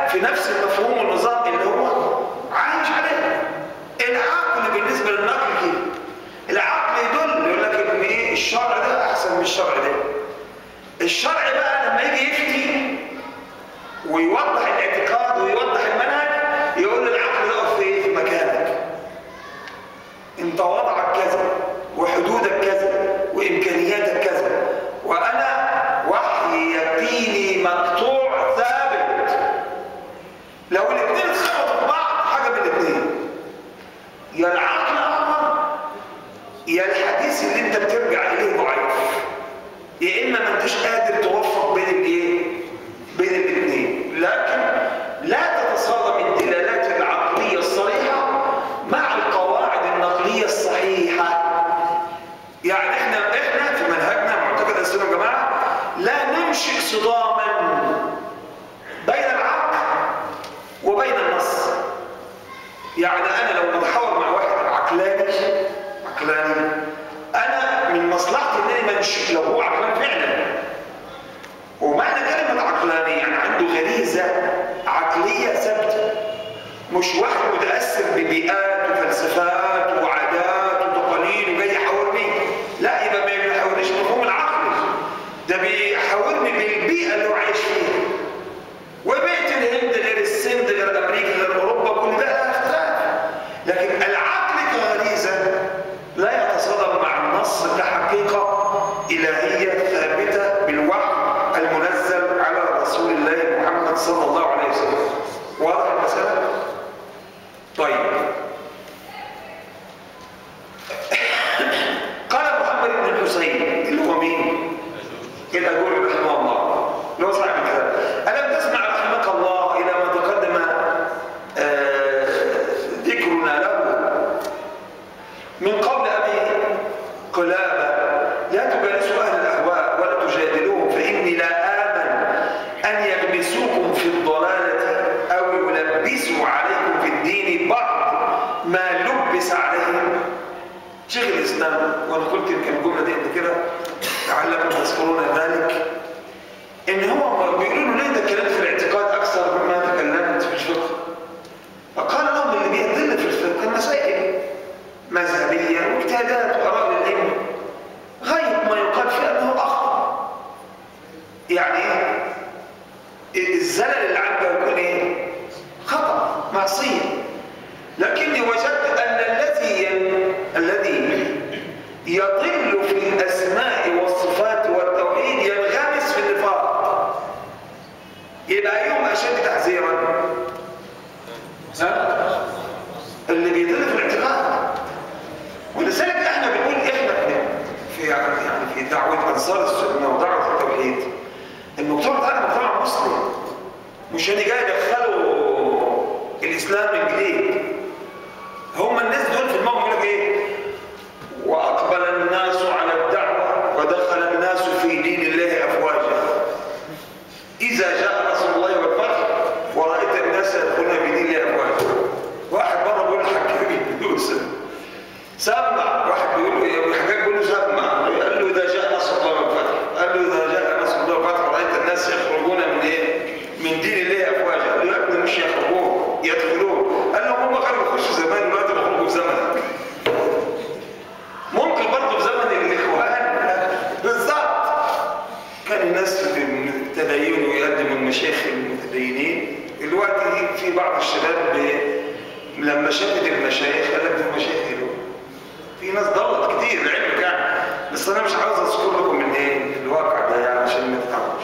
في نفس المفهوم والنظام اللي هو عايش عليه العقل بالنسبه للنقل كده العقل يدل يقول لك ان ايه الشرع ده احسن من الشرع ده الشرع بقى لما يجي يفتي ويوضح الاعتقاد ويوضح المنهج يقول العقل ده اقف في ايه في مكانك انت وضعك كذا وحدودك كذا وامكانياتك كذا وانا وحي يقيني مقطوع ثابت لو الاثنين اتخبطوا في بعض حاجه من الاثنين يا العقل امر يا الحديث اللي انت بترجع اليه ضعيف يا اما ما انتش قادر توفق بين الايه بين الاثنين لكن لا تتصادم الدلالات العقليه الصريحه مع القواعد النقليه الصحيحه يعني احنا احنا في منهجنا معتقد السنه يا جماعه لا ننشئ صداما بين العقل وبين النص يعني انا لو بتحاور مع واحد عقلاني عقلاني انا من مصلحتي انني ما انشئ لو هو عقلاني فعلا ومعنى كلمه عقلاني يعني عنده غريزه عقليه ثابته مش واحد متاثر ببيئات وفلسفات وعادات وتقاليد وجاي يحاورني لا يبقى ما بيحاورنيش مفهوم العقل ده بيحاورني بالبيئه اللي هو عايش فيها وبيئه الهند غير السند غير امريكا غير اوروبا كل ده لها اختلاف لكن العقل كغريزه لا يتصادم مع النص كحقيقه الهيه ثابته بالوحي المنزل على رسول الله محمد صلى الله عليه وسلم واضح المساله طيب قال محمد بن الحسين اللي هو مين الأجوري رحمه الله اللي هو صاحب الكتاب ألم تسمع رحمك الله إلى ما تقدم آه، ذكرنا له من قول أبي قلابة لا تجالسوا أهل الأهواء ولا تجادلوهم فإني لا آمن أن يلبسوكم في الضلالة أو يلبسوا عليكم في الدين بعض ما لبس عليهم شيخ الإسلام وأنا قلت يمكن الجملة دي قبل كده لعلكم تذكرون ذلك إن هو بيقولوا له ليه أنت اتكلمت في الاعتقاد أكثر مما تكلمت في الفقه فقال لهم اللي بيدل في الفقه مسائل مذهبية واجتهادات وآراء للعلم غير ما يقال فيها أنه أخطأ يعني إيه؟ الزلل اللي عنده يكون إيه؟ خطأ معصية لكني وجدت أن الذي الذي يضل في الأسماء والصفات والتوحيد ينغمس في النفاق يبقى أيهم أشد تحذيرا ها؟ اللي بيضل في الاعتقاد ولذلك احنا بنقول احنا في يعني في دعوه انصار السنه ودعوه التوحيد المجتمع بتاعنا مجتمع مسلم مش انا جاي ادخله الاسلام من جديد هم الناس دول في دماغهم يقول لك ايه واقبل الناس على الدعوه ودخل الناس في دين الله افواجا اذا جاء نصر الله والفتح ورايت الناس يدخلون في دين الله افواجا واحد مره بيقول لحكيم يوسف سمع واحد بيقول له حكاك بيقول له سمع قال له اذا جاء نصر الله والفتح قال له اذا جاء نصر الله والفتح رايت الناس يخرجون من ايه من دين الله افواجا قال له يا ابني مش يخرجون يدخلون قال له هم كانوا بيخشوا زمان دلوقتي بيخرجوا في زمنك ممكن برضه في زمن الاخوان بالظبط كان الناس في التدين ويقدموا المشايخ المتدينين دلوقتي في بعض الشباب ب- لما شافت المشايخ قال لك دول مشايخ دول في ناس ضلت كتير لعلمك يعني بس انا مش عاوز اذكر لكم من ايه الواقع ده يعني عشان ما تتعبوش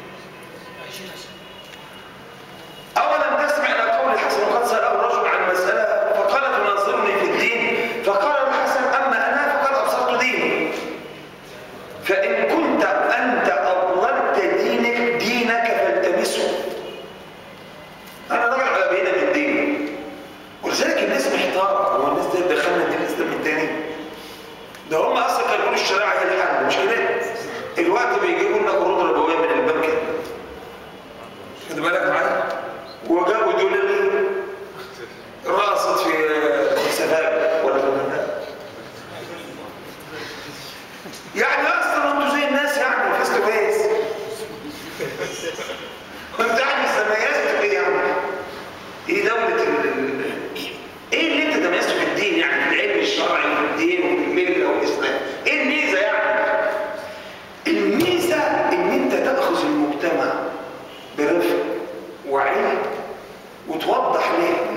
اولا تسمع الى قول الحسن وقد ساله رجل عن مساله فقال تناظرني في الدين فقال الحسن اما انا فقد ابصرت ديني فان كنت انت اضللت دينك دينك فالتمسه انا راجل على بينه من ديني ولذلك الناس محتاره هو الناس دي دخلنا دين الاسلام الثاني ده هم اصلا كانوا بيقولوا الشريعه هي الحل مش كده الوقت بيجيبوا لنا قروض ربويه من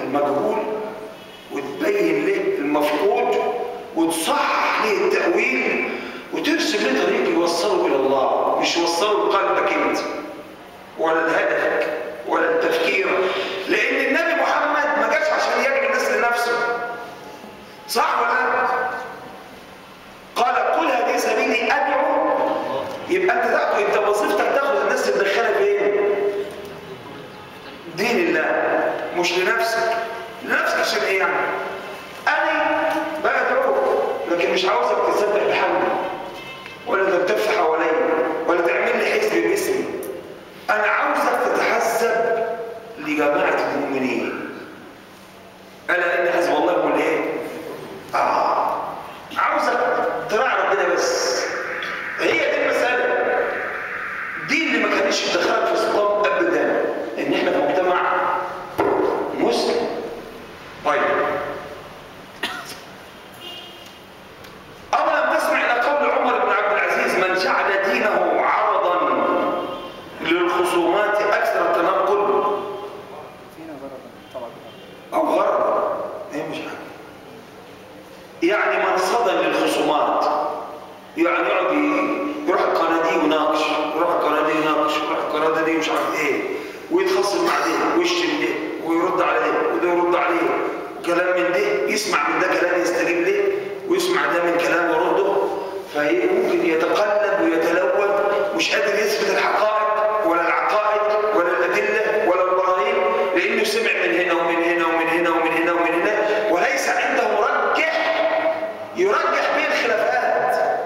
المجهول وتبين له المفقود وتصحح له التأويل وترسم له طريق يوصله إلى الله مش يوصله لقلبك أنت ولا لهدفك ولا التفكير لأن النبي محمد ما جاش عشان يجري الناس لنفسه صح ولا لا؟ قال قل هذه سبيلي أدعو يبقى أنت تاخد أنت وظيفتك تاخد الناس تدخلها فين؟ دين الله مش لنفسك لنفسك عشان ايه يعني انا بقى ادعوك لكن مش عاوزك تسبح بحمدي ولا تلتف حواليا ولا تعمل لي حزب باسمي انا عاوزك تتحسب لجماعه المؤمنين الا ان حزب الله هم الايه اه عاوزك تراعي ربنا بس هي دي المساله دي اللي ما كانش يدخلك في صدام ابدا ان احنا في مجتمع مسلم طيب أولم تسمع إلى قول عمر بن عبد العزيز من جعل دينه عرضا للخصومات أكثر تنقل فينا غرضا طبعا أو غرض هي مش حاجة يعني مرصدا للخصومات يعني يقعد ي- يروح القناة دي يناقش يروح القناة دي يناقش يروح القناة دي مش عارف ايه ويتخصم مع ده ويشتم ده ويرد على ده وده يرد عليه وكلام من ده يسمع من ده كلام يستجيب له ويسمع ده من كلام يرده فممكن يتقلب ويتلون مش قادر يثبت الحقائق ولا العقائد ولا الأدلة ولا البراهين لأنه سمع من هنا ومن هنا ومن هنا ومن هنا ومن هنا وليس عنده مرجح يرجح به الخلافات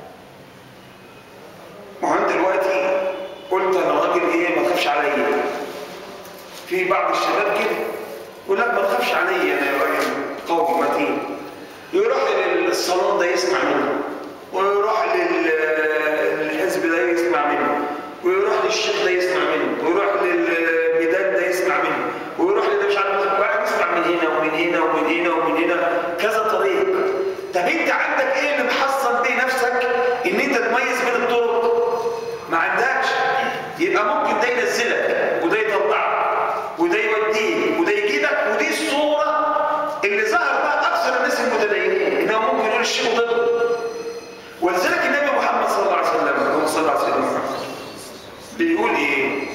ما هو انت دلوقتي قلت انا راجل ايه ما تخافش عليا في بعض الشباب كده يقول لك ما تخافش عليا انا راجل قوي متين يروح للصالون ده يسمع منه ويروح لل- للحزب ده يسمع منه ويروح للشيخ ده يسمع منه ويروح للميدان ده يسمع منه ويروح لده مش عارف واحد يسمع من هنا ومن هنا ومن هنا ومن هنا كذا طريق طب انت عندك ايه اللي محصن بيه نفسك ان انت تميز بين الطرق ما عندكش يبقى ممكن ده ينزلك وده يطلعك وده يوديك وده يجيبك ودي الصورة اللي ظهر بقى أكثر الناس المتدينين إنه ممكن يقول الشيء ضده ولذلك النبي محمد صلى الله عليه وسلم اللهم صلى الله عليه وسلم بيقول إيه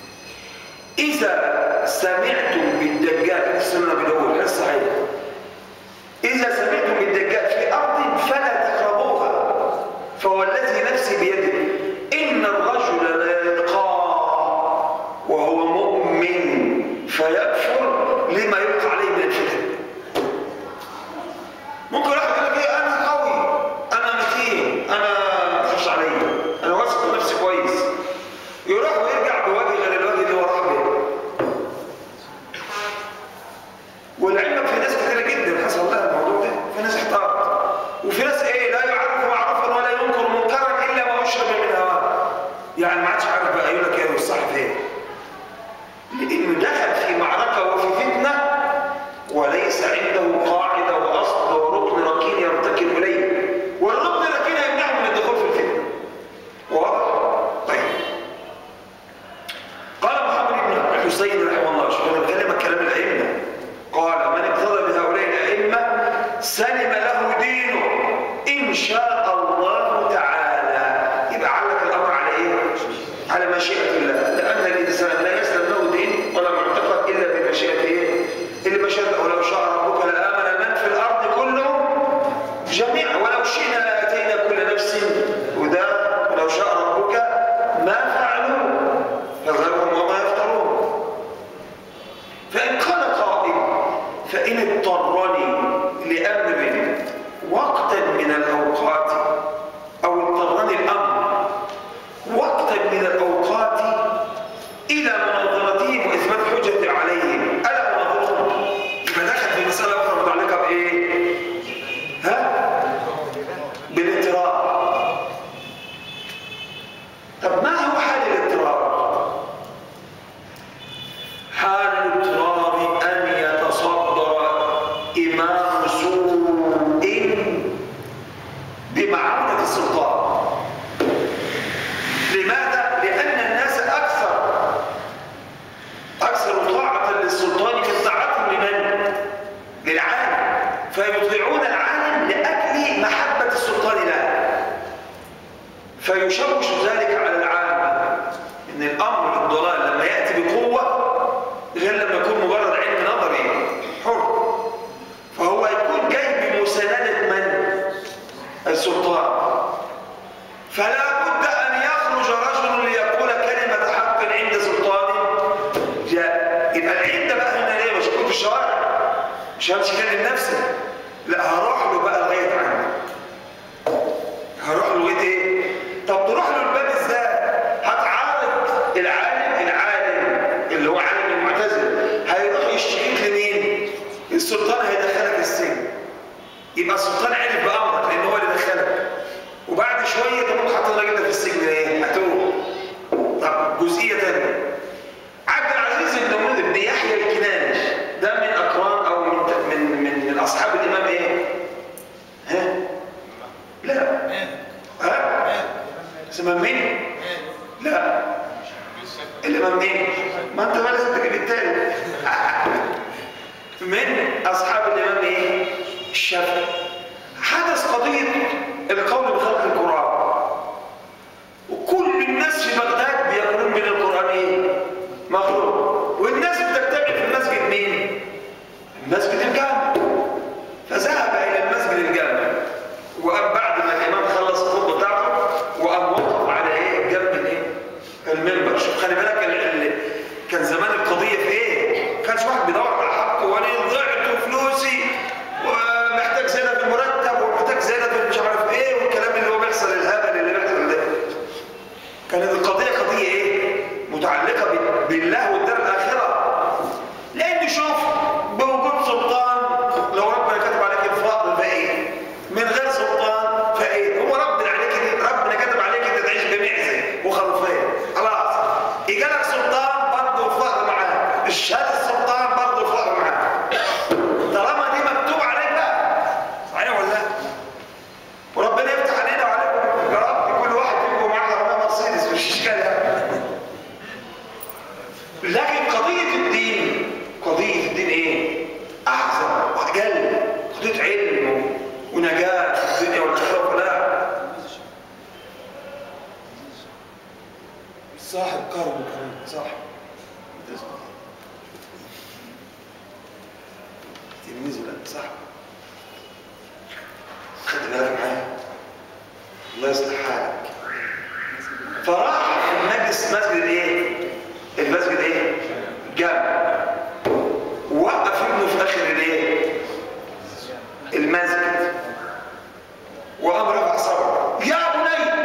إذا سمعتم بالدجال السنة بالأول الصحيح إذا سمعتم بالدجال في أرض فلا تقربوها فوالذي نفسي بيده إن الرجل لا يلقاه وهو مؤمن فيكفر لما يلقى عليه من الفتن ممكن واحد يقول لك ايه انا قوي انا متين انا ما تخافش عليا انا واثق في نفسي كويس يروح ويرجع بوجه غير الوجه اللي هو راح به والعلم في ناس كتيرة جدا حصل لها الموضوع ده في ناس احتارت وفي ناس ايه لا يعرف معروفا ولا ينكر منكرا الا ما اشرب من هواه يعني ما عادش عارف بقى يقول لك ايه والصح فين لانه دخل في معركه وفي فتنه وليس عنده قاعده واصل وركن ركين يرتكب اليه والركن الركين يمنعه من الدخول في الفتنه واضح طيب قال محمد بن الحسين رحمه الله شوف انا بكلمك كلام الائمه قال من اقتضى بهؤلاء الائمه سلم له دينه ان شاء الله تعالى يبقى علق الامر على ايه على مشيئه الله لان الانسان لا يسلم له دين ولا معتقد الا بمشيئه ايه اللي مشيئه ولو شاء ربك لامن من في الارض كلهم جميعا ولو شئنا لاتينا كل نفس هدى ولو شاء ربك ما فعلوه فذرهم وما يفترون فإن قال قائل فإن اضطرني لأمر وقتا من الأوقات أو اضطرني الأمر وقتا من الأوقات إلى مناظرتهم وإثبات حجة عليهم ألا مناظرهم يبقى دخل في مسألة أخرى متعلقة بإيه؟ ها؟ بالاضطرار طب ما هو حال الاضطرار؟ حال الاضطرار أن يتصدر إمام سوء فيشوش ذلك على العامة ان الامر الضلال لما ياتي بقوه غير لما يكون مجرد علم نظري حر فهو يكون جاي بمسانده من السلطان فلا بد ان يخرج رجل ليقول كلمه حق عند سلطان جاء يبقى العيد ده بقى هنا ليه مش هكون في الشوارع مش همشي اكلم نفسي لا هروح له بقى لغايه عندي هروح له لغايه ايه طب تروح له الباب ازاي هتعارض العالم العالم اللي هو عالم المعتزله هيروح يشتكيك لمين السلطان هيدخلك السجن يبقى السلطان عرف بامرك لان هو اللي دخلك وبعد شويه تقوم حاطط لك انت في السجن ايه هتروح طب جزئيه ثانيه عبد العزيز بن مولد بن يحيى الكنانش ده من اقران او من من من, من اصحاب الامام ايه ها لا ها اسمه مين لا الامام مين ما انت بقى لازم تجيب التاني من اصحاب الامام ايه الشافعي حدث قضيه القول بخلق القران وكل الناس في بغداد بيقولون من القران ايه مخلوق والناس بتجتمع في المسجد مين المسجد الجامع فذهب الى المسجد الجامع وقام بعد ما الامام خلص الخطبه بتاعته وقام وقف على ايه جنب الايه المنبر شوف خلي بالك ال- ال- كان زمان القضيه في ايه ما كانش واحد بيدور على حقه وانا ضعت فلوسي ومحتاج زياده في المرتب ومحتاج زياده في مش عارف ايه والكلام اللي هو بيحصل الهبل اللي بيحصل ده كانت القضيه قضيه ايه متعلقه ب- بالله والدار الاخره لان شوف بوجود سلطان لو ربنا كتب عليك الفقر فايه من غير سلطان فايه هو ربنا عليك ربنا كتب عليك انت تعيش بمعزه وخلفيه خلاص يجالك سلطان برضه الفقر معاه الشهاده السلطان برضه الفقر معاه طالما دي مكتوب عليك بقى صحيح ولا لا وربنا يفتح علينا وعليكم يا رب كل واحد فيكم معاه عربيه مرسيدس مش اشكال يعني لكن قضية الدين قضية الدين ايه؟ أعظم وأجل قضية علم ونجاة في الدنيا والآخرة ولا صاحب كرم وكرم صاحب تلميذ ولا صاحب خد بالك معايا الله يصلح حالك فراح المجلس مسجد ايه؟ المسجد ايه؟ جامع وقف ابنه في اخر الايه؟ المسجد وقام رفع صبره يا بني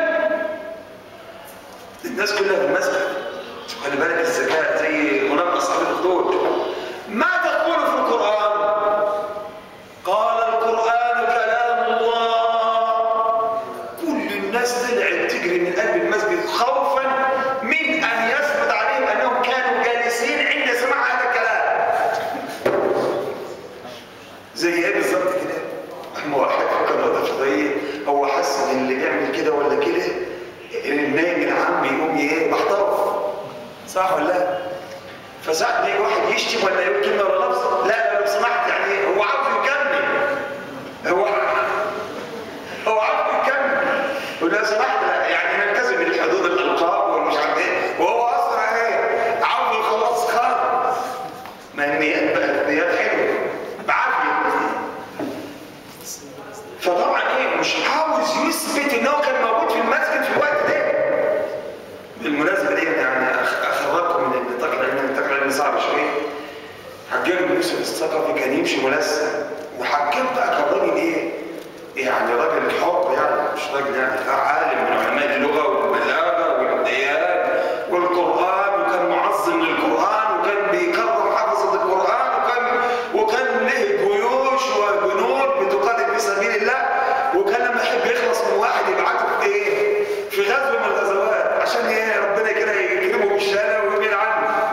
الناس كلها في المسجد خلي بالك الزكاة زي هناك أصحاب الخدود ما تقول في القرآن قال القرآن كلام الله كل الناس طلعت تجري من قلب المسجد خوفا من أن يثبت عليهم أنهم كانوا جالسين عند سماع هذا الكلام زي ايه بالظبط كده اما واحد فكر ده فضيه هو حس ان اللي بيعمل كده ولا كده النايم العام يقوم ايه محترف صح ولا لا فساعات ما يجي واحد يشتم ولا يقول كلمه ولا لفظ لا لو سمحت يعني هو عارف يكمل هو هو عارف يكمل ولو سمحت لا يعني نلتزم بالحدود الالقاب والمش عارف ايه وهو اصلا ايه عاوز خلاص خالص ما النيات بقى النيات حلوه بعافيه فطبعا ايه مش عاوز يثبت ان هو كان موجود في المسجد في الوقت ده بالمناسبه دي يعني أخ- اخرجكم من النطاق العلمي النطاق العلمي صعب شويه حجاج بن يوسف الثقفي كان يمشي ملثم وحجاج بقى كان راجل ايه يعني راجل حر يعني مش راجل يعني عالم من علماء اللغه والبلاغه والديان والقران وكان معظم للقران وكان بيكرم حفظه القران وكان وكان له جيوش وجنود بتقاتل في سبيل الله وكان لما يحب يخلص من واحد يبعته في ايه؟ في غزوه من الغزوات عشان ايه ربنا كده يكرمه بالشهاده ويبعد عنه.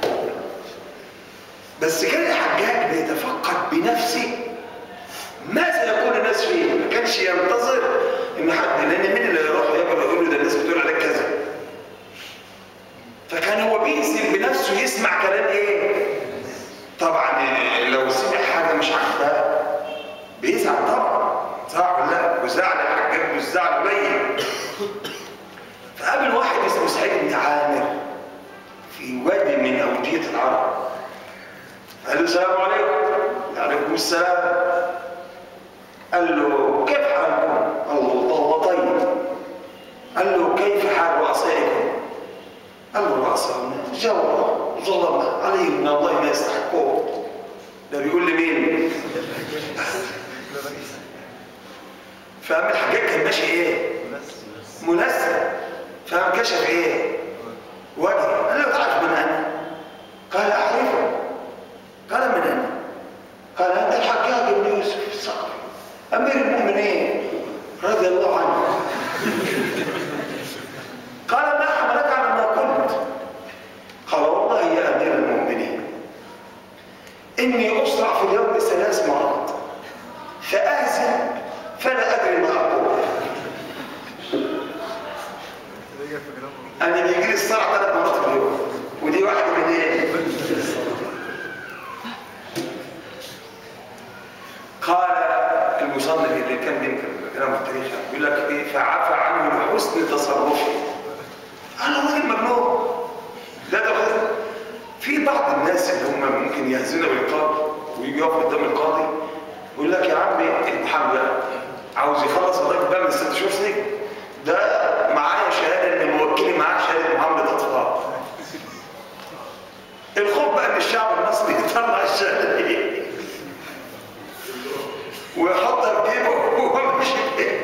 بس كان الحجاج بيتفقد بنفسه ماذا يقول الناس فيه؟ ما كانش ينتظر ان حد لان مين اللي يروح يقرا يقول له ده الناس بتقول عليك كذا. فكان هو بينزل بنفسه يسمع كلام ايه؟ طبعا لو سمع حاجه مش عاجباه بيزعل طبعا صح ولا لا؟ وزعل الحجاج مش زعل قليل فقابل واحد اسمه سعيد بن عامر في وادي من أودية العرب قال له السلام عليكم وعليكم السلام قال له كيف حالكم؟ قال له الله طيب قال له كيف حال رؤسائكم؟ قال له رؤساؤنا جورا ظلم عليهم من الله ما يستحقون ده بيقول لمين؟ فقام الحجاج كان ماشي ايه؟ منسب فقام كشف ايه؟ وجهه قال له تعرف من انا؟ قال اعرفه قال من انا؟ قال انت الحجاج بن يوسف الصقر امير المؤمنين رضي الله عنه قال ما حملك على ما قلت قال والله يا امير المؤمنين اني اسرع في اليوم ثلاث مرات فاهزم فلا ادري ما اقول انا بيجي لي الصرع ثلاث مرات في اليوم ودي واحده من ايه قال المصنف اللي كان بينكر كلام التاريخ يقول لك ايه فعفى عنه لحسن تصرفه انا راجل مجنون لا تاخذ في بعض الناس اللي هم ممكن يهزلوا بالقاضي ويجي يقف قدام القاضي يقول لك يا عمي المحامي ده عاوز يخلص قضيه بقى من ست شهور سجن ده معايا شهاده ان موكلي معاه شهاده محامله اطفال الخوف بقى ان الشعب المصري يطلع الشهاده دي ويحطها في جيبه وهو ماشي بيه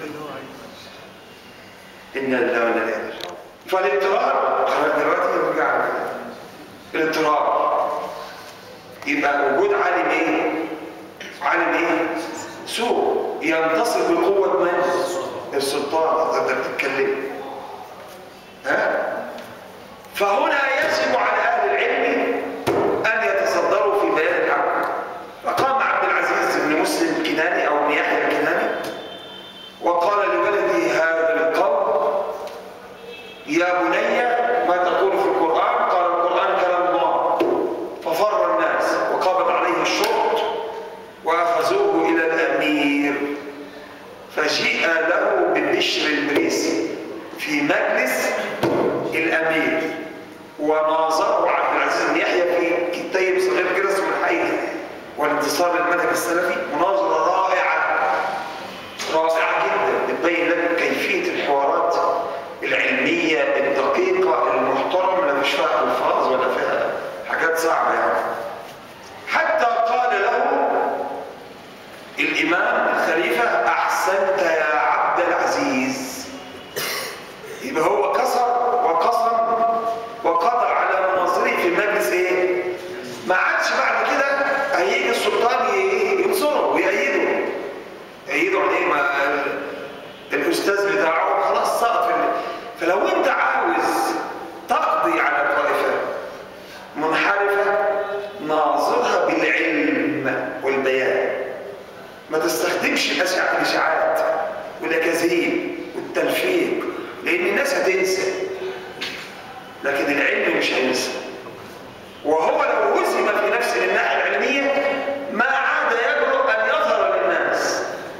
إن الله وإنا إليه راجعون فالاضطرار خلاص دلوقتي نرجع الاضطرار يبقى وجود عالم ايه؟ عالم ايه؟ سوء ينتصر بقوة من؟ السلطان تقدر تتكلم ها؟ فهنا يجب على أهل العلم أن يتصدروا في بيان الحق فقام عبد العزيز بن مسلم الكناني أو بن يحيى الكناني وقال لولده هذا القول يا بني ما تقول في القرآن قال القرآن كلام الله ففر الناس وقبض عليه الشرط وأخذوه إلى الأمير فجيء له بالبشر المريسي في مجلس الأمير وناظره عبد العزيز بن يحيى في كتاب صغير كده اسمه الحقيقة والانتصار للمنهج السلفي مناظرة رائعة رائعة جدا بتبين لك كيفية الحوارات العلمية الدقيقة المحترمة لا مش فيها ألفاظ ولا فيها حاجات صعبة يعني حتى قال له الإمام الخليفة أحسنت يا عبد العزيز يبقى هو كسر وقسم وقضى على مناصره في المجلس ايه؟ ما عادش بعد كده هيجي السلطان ي- ينصره ويأيده يأيده عليه ما ال- الأستاذ بتاعه خلاص سقط في ال- فلو أنت عاوز تقضي على طائفة منحرفة ناظرها بالعلم والبيان ما تستخدمش الأشع- الإشاعات والأكاذيب والتلفيق لأن الناس هتنسى لكن العلم مش هينسى وهو لو هزم في نفسه من الناحية العلمية ما عاد يجرؤ أن يظهر للناس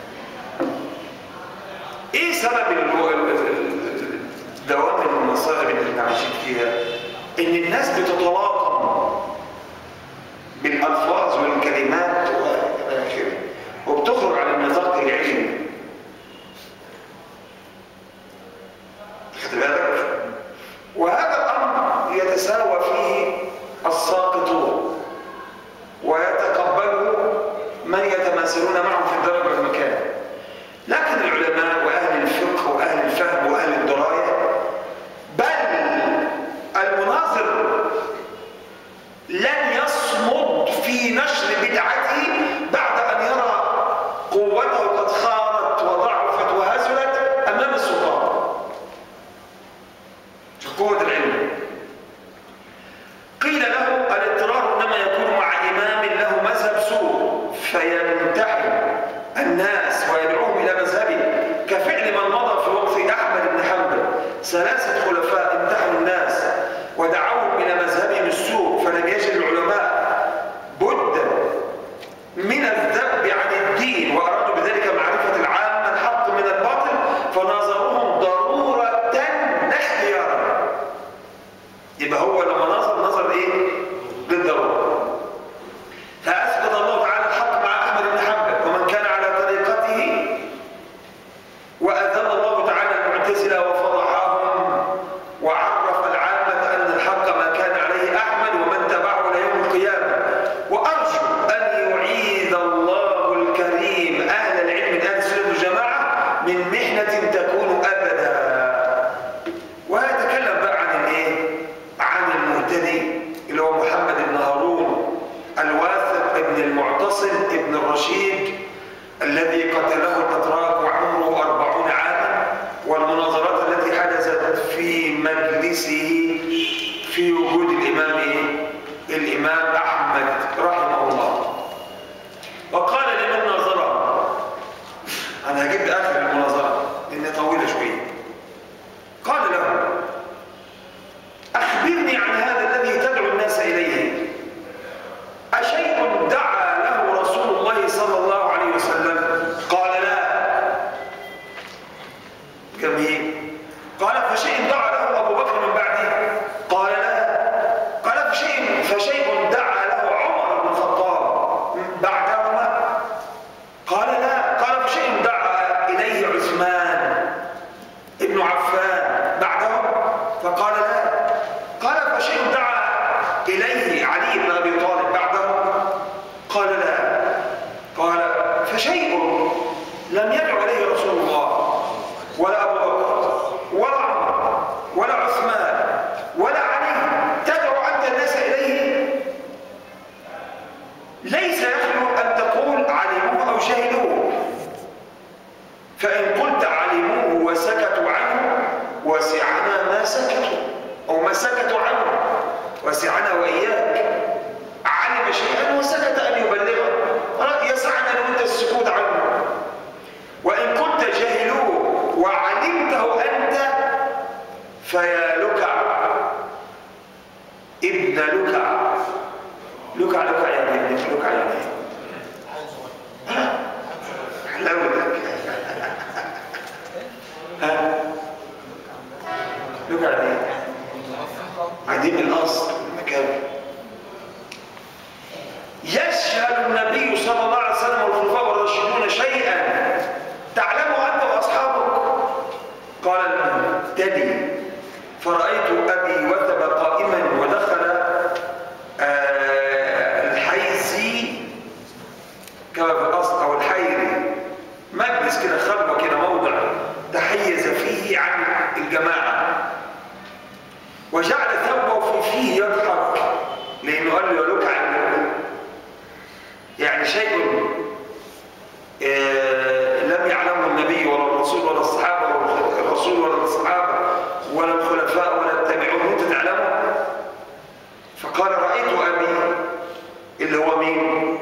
إيه سبب ال- ال- ال- دوام المصائب اللي احنا عايشين فيها؟ إن الناس بتتلاطم بالألفاظ والكلمات وإلى آخره وبتخرج عن النطاق العلمي خد بالك؟ وهذا الأمر يتساوى فيه الساقطون ويتقبله من يتماثلون معه في الدرجة والمكان لكن العلماء وأهل الفقه وأهل الفهم وأهل الدراية بل المناظر لن يصمد في نشر بدعته بعد أن يرى قوته قد خارت وضعفت وهزلت أمام السلطان قوة العلم قيل له الاضطرار انما يكون مع امام له مذهب سوء فيمتحن الناس المعتصم ابن الرشيد الذي قتله الأتراك وعمره أربعون عاما والمناظرات التي حدثت في مجلسه في وجود الإمام الإمام أحمد رحمه الله وقال لمن ناظره أنا هجيب آخر المناظرة لأنها طويلة شوية قال له أخبرني عن هذا الذي تدعو الناس إليه أشيء دعا له رسول الله صلى الله عليه وسلم قال لا جميل قال فشيء دعا له أبو بكر من بعده قال لا قال فشيء فشيء دعا له عمر بن الخطاب بعدهما قال لا قال فشيء دعا إليه عثمان ابن عفان بعده فقال لا قال فشيء دعا إليه علي بن أبي طالب بعده قال لا قال فشيء لم يدعو إليه رسول الله ولا أبو بكر ولا عمر ولا عثمان ولا علي تدعو أنت الناس إليه ليس يخلو أن تقول علموه أو جهلوه فإن قلت علموه وسكتوا عنه وسعنا ما سكتوا أو ما سكتوا عنه وسعنا وإياك علم شيئا وسكت أن يبلغه يسعنا لو أنت السكوت عنه وإن كنت جهلوه وعلمته أنت فيا لكع ابن لكع لكع لكع يعني ابن لكع يعني حلاوتك ها لكع دي عديم الأصل المكان يشهد النبي صلى الله عليه وسلم والخلفاء الراشدون شيئا تعلمه أنت وأصحابك قال المهتدي فرأيت أبي وثب قائما ودخل آه الحيزي كما في الأصل أو الحيري مجلس كده خلوة كده موضع تحيز فيه عن الجماعة وجعل ثوبه في فيه يضحك لأنه قال له يا لك عن يعني شيء آه لم يعلمه النبي ولا الرسول ولا الصحابة ولا الرسول ولا الصحابة ولا الخلفاء ولا التابعون انت تعلمه فقال رأيت أبي اللي هو مين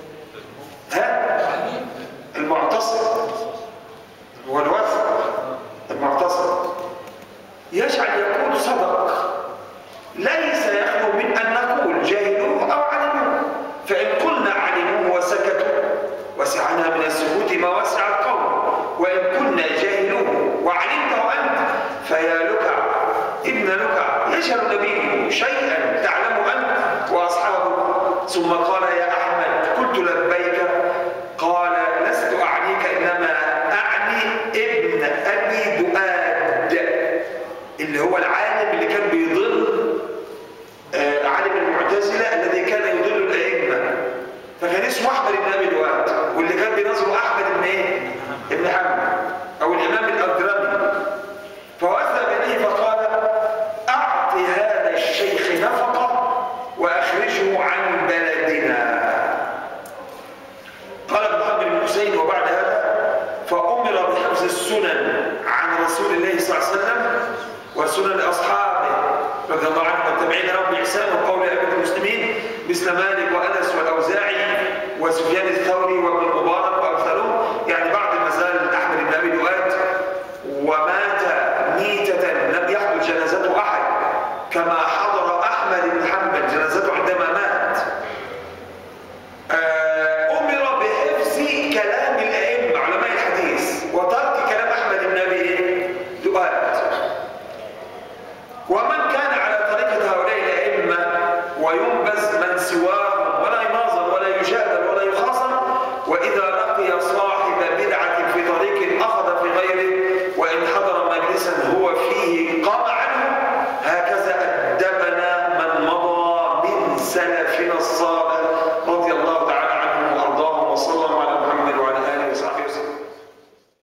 ها المعتصم هو الوثق المعتصم يجعل يقول صدق ليس يخلو من أن نقول جاهلوه أو علموه فإن قلنا علموه وسكتوا وسعنا من السكوت ما وسع القوم وإن كنا جاهلوه وعلمته أنت فيا لكع ابن لكع يجهل النبي شيئا تعلم أنت وأصحابه ثم قال يا أحمد قلت لبيك قال لست أعنيك إنما أعني ابن أبي دؤاد اللي هو العالم اللي كان بيضل آه عالم المعتزلة الذي كان يضل الأئمة فكان اسمه أحمد بن أبي دؤاد واللي كان بينظره أحمد بن إيه؟ ابن حنبل أو الإمام الأدرمي فوثب إليه فقال أعط هذا الشيخ نفقة وأخرجه عن بلدنا قال ابن حنبل بن حسين وبعد هذا فأمر بحفظ السنن عن رسول الله صلى الله عليه وسلم وسنن أصحابه رضي الله عنهم والتابعين لهم بإحسان وقول أئمة المسلمين مثل مالك وأنس والأوزاعي وسفيان الثوري وابن المبارك وأمثالهم يعني بعد